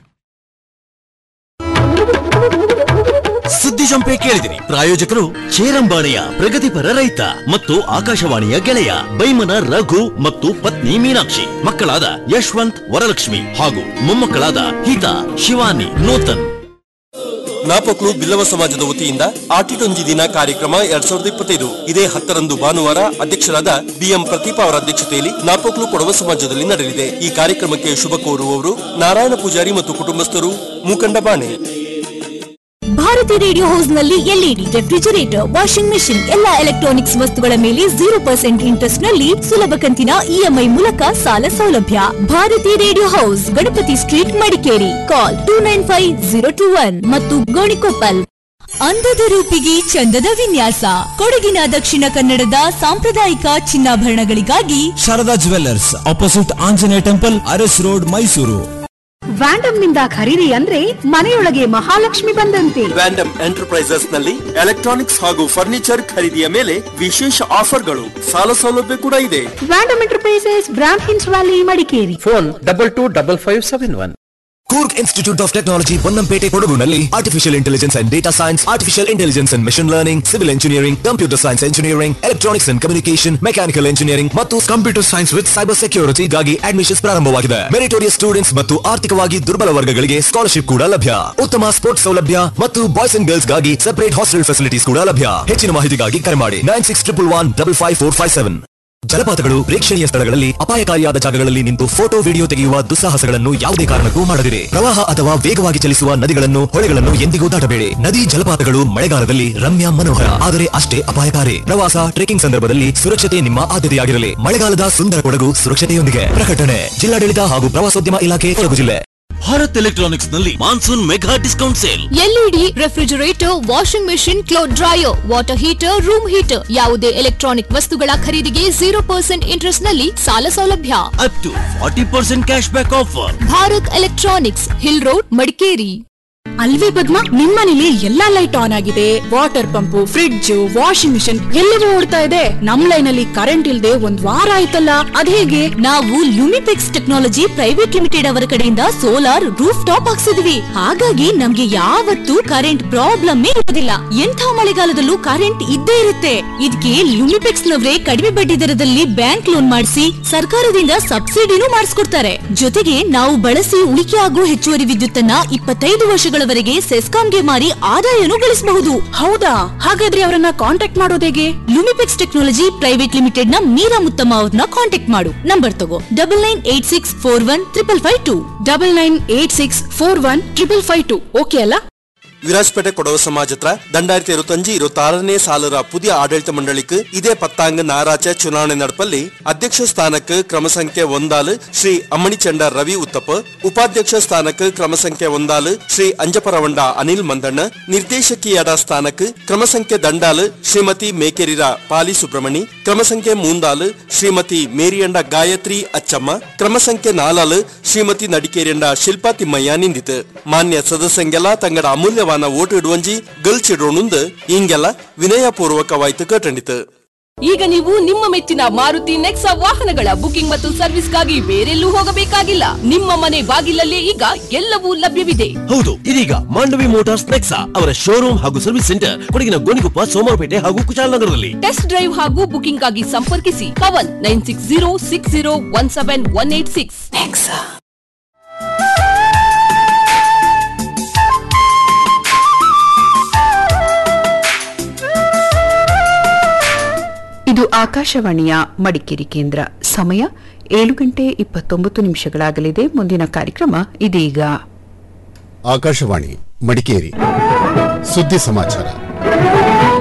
L: ಸುದ್ದಿ ಜಂಪೆ ಕೇಳಿದಿರಿ ಪ್ರಾಯೋಜಕರು ಚೇರಂಬಾಣಿಯ ಪ್ರಗತಿಪರ ರೈತ ಮತ್ತು ಆಕಾಶವಾಣಿಯ ಗೆಳೆಯ ಬೈಮನ ರಘು ಮತ್ತು ಪತ್ನಿ ಮೀನಾಕ್ಷಿ ಮಕ್ಕಳಾದ ಯಶವಂತ್ ವರಲಕ್ಷ್ಮಿ ಹಾಗೂ ಮೊಮ್ಮಕ್ಕಳಾದ ಹಿತಾ ಶಿವಾನಿ ನೂತನ್
K: ನಾಪಕ್ಲು ಬಿಲ್ಲವ ಸಮಾಜದ ವತಿಯಿಂದ ಆಟಿಟೊಂಜಿ ದಿನ ಕಾರ್ಯಕ್ರಮ ಎರಡ್ ಸಾವಿರದ ಇಪ್ಪತ್ತೈದು ಇದೇ ಹತ್ತರಂದು ಭಾನುವಾರ ಅಧ್ಯಕ್ಷರಾದ ಬಿಎಂ ಪ್ರದೀಪ ಅವರ ಅಧ್ಯಕ್ಷತೆಯಲ್ಲಿ ನಾಪಕ್ಲು ಕೊಡವ ಸಮಾಜದಲ್ಲಿ ನಡೆಯಲಿದೆ ಈ ಕಾರ್ಯಕ್ರಮಕ್ಕೆ ಶುಭ ಕೋರುವವರು ನಾರಾಯಣ ಪೂಜಾರಿ ಮತ್ತು ಕುಟುಂಬಸ್ಥರು ಮೂಕಂಡ ಬಾಣೆ
N: ಭಾರತಿ ರೇಡಿಯೋ ಹೌಸ್ ನಲ್ಲಿ ಎಲ್ಇಡಿ ರೆಫ್ರಿಜರೇಟರ್ ವಾಷಿಂಗ್ ಮೆಷಿನ್ ಎಲ್ಲಾ ಎಲೆಕ್ಟ್ರಾನಿಕ್ಸ್ ವಸ್ತುಗಳ ಮೇಲೆ ಜೀರೋ ಪರ್ಸೆಂಟ್ ಇಂಟ್ರೆಸ್ಟ್ ನಲ್ಲಿ ಸುಲಭ ಕಂತಿನ ಇಎಂಐ ಮೂಲಕ ಸಾಲ ಸೌಲಭ್ಯ Bharati radio house Ganapati street Madikeri call two nine five zero two one ಮತ್ತು ಗೋಣಿಕೊಪ್ಪಲ್ ಅಂದದ ರೂಪಿಗೆ ಚಂದದ ವಿನ್ಯಾಸ ಕೊಡಗಿನ ದಕ್ಷಿಣ ಕನ್ನಡದ ಸಾಂಪ್ರದಾಯಿಕ ಚಿನ್ನಾಭರಣಗಳಿಗಾಗಿ
O: Sharada jewellers opposite Anjaneya temple Aras road Mysuru
J: ವ್ಯಾಂಡಮ್ ನಿಂದ ಖರೀದಿ ಅಂದ್ರೆ ಮನೆಯೊಳಗೆ ಮಹಾಲಕ್ಷ್ಮಿ ಬಂದಂತೆ
K: ವ್ಯಾಂಡಮ್ ಎಂಟರ್ಪ್ರೈಸಸ್ ನಲ್ಲಿ ಎಲೆಕ್ಟ್ರಾನಿಕ್ಸ್ ಹಾಗೂ ಫರ್ನಿಚರ್ ಖರೀದಿಯ ಮೇಲೆ ವಿಶೇಷ ಆಫರ್ಗಳು ಸಾಲ ಸೌಲಭ್ಯ ಕೂಡ ಇದೆ
J: ವ್ಯಾಂಡಮ್ ಎಂಟರ್ಪ್ರೈಸಸ್ ಬ್ರಾಂಡ್ ಹಿನ್ಸ್ valley Madikeri
P: phone double two double five seven one
O: Coorg institute of technology Ponnampet ಕೊಡಗುನಲ್ಲಿ artificial intelligence and data science artificial intelligence and machine learning civil engineering computer science engineering electronics and communication mechanical engineering ಮತ್ತು computer science with cyber ಸೆಕ್ಯೂರಿಟಿಗಾಗಿ admissions ಪ್ರಾರಂಭವಾಗಿದೆ meritorious students ಮತ್ತು ಆರ್ಥಿಕವಾಗಿ ದುರ್ಬಲ ವರ್ಗಗಳಿಗೆ scholarship ಕೂಡ ಲಭ್ಯ ಉತ್ತಮ ಸ್ಪೋರ್ಟ್ಸ್ ಸೌಲಭ್ಯ ಮತ್ತು ಬಾಯ್ಸ್ ಅಂಡ್ ಗರ್ಲ್ಸ್ ಗಾಗಿ ಸೆಪರೇಟ್ ಹಾಸ್ಟೆಲ್ ಫೆಸಿಲಿಟೀಸ್ ಕೂಡ ಲಭ್ಯ ಹೆಚ್ಚಿನ ಮಾಹಿತಿಗಾಗಿ ಕರೆ ಮಾಡಿ nine six triple one double five four five seven ಜಲಪಾತಗಳು ಪ್ರೇಕ್ಷಣೀಯ ಸ್ಥಳಗಳಲ್ಲಿ ಅಪಾಯಕಾರಿಯಾದ ಜಾಗಗಳಲ್ಲಿ ನಿಂತು ಫೋಟೋ ವಿಡಿಯೋ ತೆಗೆಯುವ ದುಸ್ಸಾಹಸಗಳನ್ನು ಯಾವುದೇ ಕಾರಣಕ್ಕೂ ಮಾಡದಿರಿ ಪ್ರವಾಹ ಅಥವಾ ವೇಗವಾಗಿ ಚಲಿಸುವ ನದಿಗಳನ್ನು ಹೊಳೆಗಳನ್ನು ಎಂದಿಗೂ ದಾಟಬೇಡಿ ನದಿ ಜಲಪಾತಗಳು ಮಳೆಗಾಲದಲ್ಲಿ ರಮ್ಯ ಮನೋಹರ ಆದರೆ ಅಷ್ಟೇ ಅಪಾಯಕಾರಿ ಪ್ರವಾಸ ಟ್ರೆಕಿಂಗ್ ಸಂದರ್ಭದಲ್ಲಿ ಸುರಕ್ಷತೆ ನಿಮ್ಮ ಆದ್ಯತೆಯಾಗಿರಲಿ ಮಳೆಗಾಲದ ಸುಂದರ ಕೊಡಗು ಸುರಕ್ಷತೆಯೊಂದಿಗೆ ಪ್ರಕಟಣೆ ಜಿಲ್ಲಾಡಳಿತ ಹಾಗೂ ಪ್ರವಾಸೋದ್ಯಮ ಇಲಾಖೆ ಕೊಡಗು ಜಿಲ್ಲೆ
L: ಭಾರತ್ ಎಲೆಕ್ಟ್ರಾನಿಕ್ಸ್ ನಲ್ಲಿ monsoon mega discount sale
N: LED refrigerator washing machine cloth dryer water heater room heater ಯಾವುದೇ ಎಲೆಕ್ಟ್ರಾನಿಕ್ ವಸ್ತುಗಳ ಖರೀದಿಗೆ ಜೀರೋ ಪರ್ಸೆಂಟ್ ಇಂಟ್ರೆಸ್ಟ್ ನಲ್ಲಿ ಸಾಲ ಸೌಲಭ್ಯ
L: up to forty percent cash back offer
N: Bharat electronics hill road Madikeri
B: ಅಲ್ವೇ ಪದ್ಮ ನಿಮ್ಮನೇಲಿ ಎಲ್ಲಾ ಲೈಟ್ ಆನ್ ಆಗಿದೆ water pump fridge washing machine ಎಲ್ಲವೂ ಓಡ್ತಾ ಇದೆ ನಮ್ ಲೈನ್ ಅಲ್ಲಿ ಕರೆಂಟ್ ಇಲ್ದೆ ಒಂದ್ ವಾರ ಆಯ್ತಲ್ಲ ಅದೇಗೆ
N: ನಾವು ಲುಮಿಪೆಕ್ಸ್ ಟೆಕ್ನಾಲಜಿ ಪ್ರೈವೇಟ್ ಲಿಮಿಟೆಡ್ ಅವರ ಕಡೆಯಿಂದ ಸೋಲಾರ್ ರೂಫ್ ಟಾಪ್ ಹಾಕ್ಸಿದ್ವಿ ಹಾಗಾಗಿ ನಮ್ಗೆ ಯಾವತ್ತೂ ಕರೆಂಟ್ ಪ್ರಾಬ್ಲಮ್ ಇರೋದಿಲ್ಲ ಎಂಥ ಮಳೆಗಾಲದಲ್ಲೂ ಕರೆಂಟ್ ಇದ್ದೇ ಇರುತ್ತೆ ಇದಕ್ಕೆ ಲುಮಿಪೆಕ್ಸ್ ನವರೇ ಕಡಿಮೆ ಬಡ್ಡಿ ದರದಲ್ಲಿ ಬ್ಯಾಂಕ್ ಲೋನ್ ಮಾಡಿಸಿ ಸರ್ಕಾರದಿಂದ ಸಬ್ಸಿಡಿನೂ ಮಾಡಿಸ್ಕೊಡ್ತಾರೆ ಜೊತೆಗೆ ನಾವು ಬಳಸಿ ಉಳಿಕೆ ಆಗೋ ಹೆಚ್ಚುವರಿ ವಿದ್ಯುತ್ತನ್ನ ಇಪ್ಪತ್ತೈದು ವರ್ಷಗಳವರೆಗೆ ಸೆಸ್ಕಾಂಗೆ ಮಾರಿ ಆದಾಯನೂ ಗಳಿಸಬಹುದು
B: ಹೌದಾ ಹಾಗಾದ್ರೆ ಅವರನ್ನ ಕಾಂಟ್ಯಾಕ್ಟ್ ಮಾಡೋದು ಹೇಗೆ
N: ಲುಮಿಪೆಕ್ಸ್ ಟೆಕ್ನಾಲಜಿ ಪ್ರೈವೇಟ್ ಲಿಮಿಟೆಡ್ ನ ಮೀರಾ ಮುತ್ತಮ್ಮ ಅವ್ರನ್ನ ಕಾಂಟ್ಯಾಕ್ಟ್ ಮಾಡು ನಂಬರ್ ತಗೋ double nine eight six four one triple five two
B: double nine eight six four one triple five two okay ಅಲ್ಲ
K: ವಿರಾಜ್ಪೇಟೆ ಕೊಡವ ಸಮಾಜತ್ರ രണ്ടായിരത്തി ഇരുപത്തഞ്ച് ഇരുപത്തി ആറിനെ സാലറ പുതിയ ആഡಳಿತ ಮಂಡಳಿക്ക് ಇದೇ ಪತ್ತಾಂಗ ನಾರಾಚ ಚುನಾವಣೆ ನಡಪಲ್ಲಿ ಅಧ್ಯಕ್ಷ ಸ್ಥಾನಕ್ಕೆ ಕ್ರಮ ಸಂಖ್ಯೆ ಒಂದಾಲು ಶ್ರೀ ಅಮ್ಮಣಿಚಂಡ ರವಿ ಉತ್ತಪ್ಪ ಉಪಾಧ್ಯಕ್ಷ ಸ್ಥಾನಕ್ಕೆ ಕ್ರಮ ಸಂಖ್ಯೆ ಒಂದಾಲು ಶ್ರೀ ಅಂಜಪರವಂಡ ಅನಿಲ್ ಮಂದಣ್ಣ ನಿರ್ದೇಶಕಿಯಡ ಸ್ಥಾನಕ್ಕೆ ಕ್ರಮ ಸಂಖ್ಯೆ ದಂಡಾಲು ಶ್ರೀಮತಿ ಮೇಕೆರಿರ ಪಾಲಿ ಸುಬ್ರಹ್ಮಣಿ ಕ್ರಮ ಸಂಖ್ಯೆ ಮೂಂದಾಲು ಶ್ರೀಮತಿ ಮೇರಿಯಂಡ ಗಾಯತ್ರಿ ಅಚ್ಚಮ್ಮ ಕ್ರಮ ಸಂಖ್ಯೆ ನಾಲಾಲು ಶ್ರೀಮತಿ ನಡಿಕೇರಿಯಂಡ ಶಿಲ್ಪಾ ತಿಮ್ಮಯ್ಯ ನಿಂದಿತು ಮಾನ್ಯ ಸದಸ್ಯಂಗೆಲ್ಲ ತಂಗಡ ಅಮೂಲ್ಯವಾನ ಓಟು ಇಡುವಂಜಿ ಗಲ್ಚಿಡೋಣುಂದು ಹಿಂಗೆಲ್ಲ ವಿನಯಪೂರ್ವಕವಾಯ್ತು ಕಟ್ಟಂಡಿತು
Q: ಈಗ ನೀವು ನಿಮ್ಮ ಮೆಚ್ಚಿನ ಮಾರುತಿ ನೆಕ್ಸಾ ವಾಹನಗಳ ಬುಕಿಂಗ್ ಮತ್ತು ಸರ್ವಿಸ್ಗಾಗಿ ಬೇರೆಲ್ಲೂ ಹೋಗಬೇಕಾಗಿಲ್ಲ ನಿಮ್ಮ ಮನೆ ಬಾಗಿಲಲ್ಲೇ ಈಗ ಎಲ್ಲವೂ ಲಭ್ಯವಿದೆ
L: ಹೌದು ಇದೀಗ ಮಾಂಡವಿ ಮೋಟಾರ್ಸ್ ನೆಕ್ಸಾ ಅವರ ಶೋರೂಮ್ ಹಾಗೂ ಸರ್ವಿಸ್ ಸೆಂಟರ್ ಕೊಡಗಿನ ಗೋಣಿಕೊಪ್ಪ ಸೋಮವಾರಪೇಟೆ ಹಾಗೂ ಕುಶಾಲನಗರದಲ್ಲಿ
Q: ಟೆಸ್ಟ್ ಡ್ರೈವ್ ಹಾಗೂ ಬುಕಿಂಗ್ ಆಗಿ ಸಂಪರ್ಕಿಸಿ Pavan nine six zero six zero one seven one eight six
I: ಇದು ಆಕಾಶವಾಣಿಯ ಮಡಿಕೇರಿ ಕೇಂದ್ರ ಸಮಯ ಏಳು ಗಂಟೆ ಇಪ್ಪತ್ತೊಂಬತ್ತು ನಿಮಿಷಗಳಾಗಲಿದೆ ಮುಂದಿನ ಕಾರ್ಯಕ್ರಮ ಇದೀಗ
R: ಆಕಾಶವಾಣಿ ಮಡಿಕೇರಿ ಸುದ್ದಿ ಸಮಾಚಾರ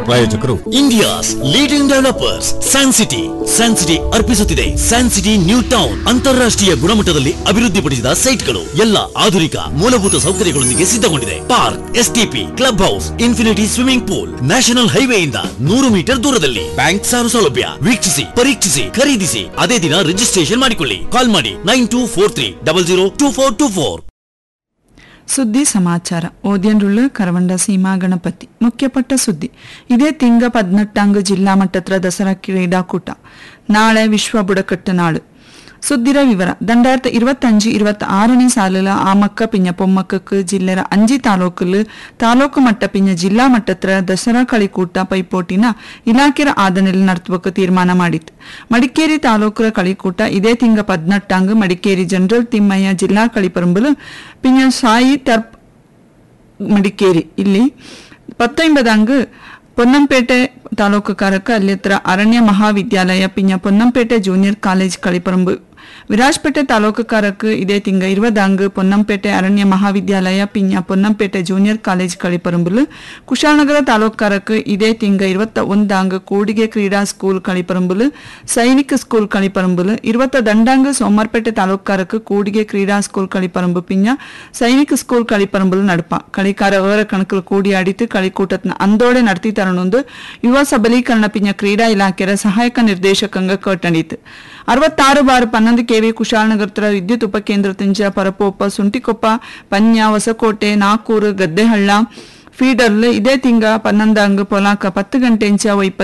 L: ಪ್ರಾಯೋಜಕರು India's leading developers San City San City ಅರ್ಪಿಸುತ್ತಿದೆ ಸ್ಯಾನ್ ಸಿಟಿ ನ್ಯೂ ಟೌನ್ ಅಂತಾರಾಷ್ಟ್ರೀಯ ಗುಣಮಟ್ಟದಲ್ಲಿ ಅಭಿವೃದ್ಧಿಪಡಿಸಿದ ಸೈಟ್ಗಳು ಎಲ್ಲ ಆಧುನಿಕ ಮೂಲಭೂತ ಸೌಕರ್ಯಗಳೊಂದಿಗೆ ಸಿದ್ಧಗೊಂಡಿದೆ park STP club house infinity swimming pool national ಹೈವೇಯಿಂದ ನೂರು ಮೀಟರ್ ದೂರದಲ್ಲಿ ಬ್ಯಾಂಕ್ ಸಾಲ ಸೌಲಭ್ಯ ವೀಕ್ಷಿಸಿ ಪರೀಕ್ಷಿಸಿ ಖರೀದಿಸಿ ಅದೇ ದಿನ ರಿಜಿಸ್ಟ್ರೇಷನ್ ಮಾಡಿಕೊಳ್ಳಿ ಕಾಲ್ ಮಾಡಿ nine two four three double zero two four two four
R: ಸುದ್ದಿ ಸಮಾಚಾರ ಓದ್ಯನ್ರುಳ್ಳು ಕರವಂಡ ಸೀಮಾ ಗಣಪತಿ ಮುಖ್ಯಪಟ್ಟ ಸುದ್ದಿ ಇದೇ ತಿಂಗ ಪದ್ನೆಟ್ಟಾಂಗ್ ಜಿಲ್ಲಾ ಮಟ್ಟತ್ರ ದಸರಾ ಕ್ರೀಡಾಕೂಟ ನಾಳೆ ವಿಶ್ವ ಬುಡಕಟ್ಟು ನಾಳು ಸುದ್ದಿರ ವಿವರ ದಂಡಾಯಿரத்து இருபத்தஞ்சு இருபத்தி ஆறನೇ ಸಾಲಲ ಆಮಕ್ಕ ಪಿಂಜ ಪೊಮ್ಮಕ್ಕಕ್ಕೆ ಜಿಲ್ಲೆರ ಅಂಜಿ ತಾಲೂಕಲು ತಾಲೂಕು ಮಟ್ಟ ಪಿಂಜ ಜಿಲ್ಲಾ ಮಟ್ಟತ್ರ ದಸರಾ ಕಳಿಕೂಟ ಪೈಪೋಟಿನ ಇಲಾಖೆರ ಆದನೆಲ್ ನಡ್ತುವಕ್ಕೆ ತೀರ್ಮಾನ ಮಾಡಿತ್ತು ಮಡಿಕೇರಿ ತಾಲೂಕರ ಕಳಿಕೂಟ ಇದೇ ತಿಂಗ ಪದ್ನೆಟ್ಟಾಂಗ್ ಮಡಿಕೇರಿ ಜನರಲ್ ತಿಮ್ಮಯ್ಯ ಜಿಲ್ಲಾ ಕಳಿಪರಂಬಲು ಪಿಂಜ ಸಾಯಿ ತರ್ಪ್ ಮಡಿಕೇರಿ ಇಲ್ಲಿ ಪತ್ತೊಂಬದಂಗ್ ಪೊನ್ನಂಪೇಟೆ ತಾಲೂಕು ಕಾರಕ ಅಲ್ಲಿ ಹತ್ರ ಅರಣ್ಯ ಮಹಾವಿದ್ಯಾಲಯ ಪಿಂಜ ಪೊನ್ನಂಪೇಟೆ ಜೂನಿಯರ್ ಕಾಲೇಜ್ ಕಳಿಪರಂಬು ವಿರಾಜ್ಪೇಟೆ ತಾಲೂಕು ಕಾರಕ್ಕೆ ಇದೇ ತಿಂಗ ಇರುವದಾಂಗ್ ಪೊನ್ನಂಪೇಟೆ ಅರಣ್ಯ ಮಹಾವಿದ್ಯಾಲಯ ಪಿಂಜ ಪೊನ್ನಂಪೇಟೆ ಜೂನಿಯರ್ ಕಾಲೇಜ್ ಕಳಿಪರಂಬುಲು ಕುಶಾಲನಗರ ತಾಲೂಕು ಕಾರಕ್ಕೆ ಇದೇ ತಿಂಗ ಇರುವತ್ತ ಒಂದಾಂಗ್ ಕೂಡಿಗೆ ಕ್ರೀಡಾ ಸ್ಕೂಲ್ ಕಳಿಪರಂಬುಲು ಸೈನಿಕ ಸ್ಕೂಲ್ ಕಳಿಪರಂಬುಲು ಇರುವತ್ತ ದಂಡಾಂಗ್ ಸೋಮವಾರಪೇಟೆ ತಾಲೂಕು ಕಾರಕ್ಕೆ ಕೂಡಿಗೆ ಕ್ರೀಡಾ ಸ್ಕೂಲ್ ಕಳಿಪರಂಬು ಪಿಂಜ ಸೈನಿಕ ಸ್ಕೂಲ್ ಕಳಿಪರಂಬುಲು ನಡಪ ಕಳಿಕಾರ ಅವರ ಕಣಕಲು ಕೂಡಿ ಆಡಿತು ಕಳಿಕೂಟತ್ನ ಅಂದೋಡೆ ನಡ್ತಿ ತರಣೊಂದು ಯುವ ಸಬಲೀಕರಣ ಪಿಂಜ ಕ್ರೀಡಾ ಇಲಾಖೆಯ ಸಹಾಯಕ ನಿರ್ದೇಶಕಂಗ ಕಟ್ಟಣಿತು ಅರವತ್ತಾರು ಬಾರ್ ಪನ್ನೊಂದು ಕೆವಿ ಕುಶಾಲನಗರ ವಿದ್ಯುತ್ ಉಪಕೇಂದ್ರ ತಿಂಜ ಪರಪೋಪ ಸುಂಟಿಕೊಪ್ಪ ಪನ್ಯ ಹೊಸಕೋಟೆ ನಾಕೂರು ಗದ್ದೆಹಳ್ಳ ಫೀಡರ್ಲು ಇದೇ ತಿಂಗ ಪನ್ನೊಂದಂಗ್ ಪೊಲಾಕ ಪತ್ತು ಗಂಟೆಂಚ ಇಪ್ಪತ್ತು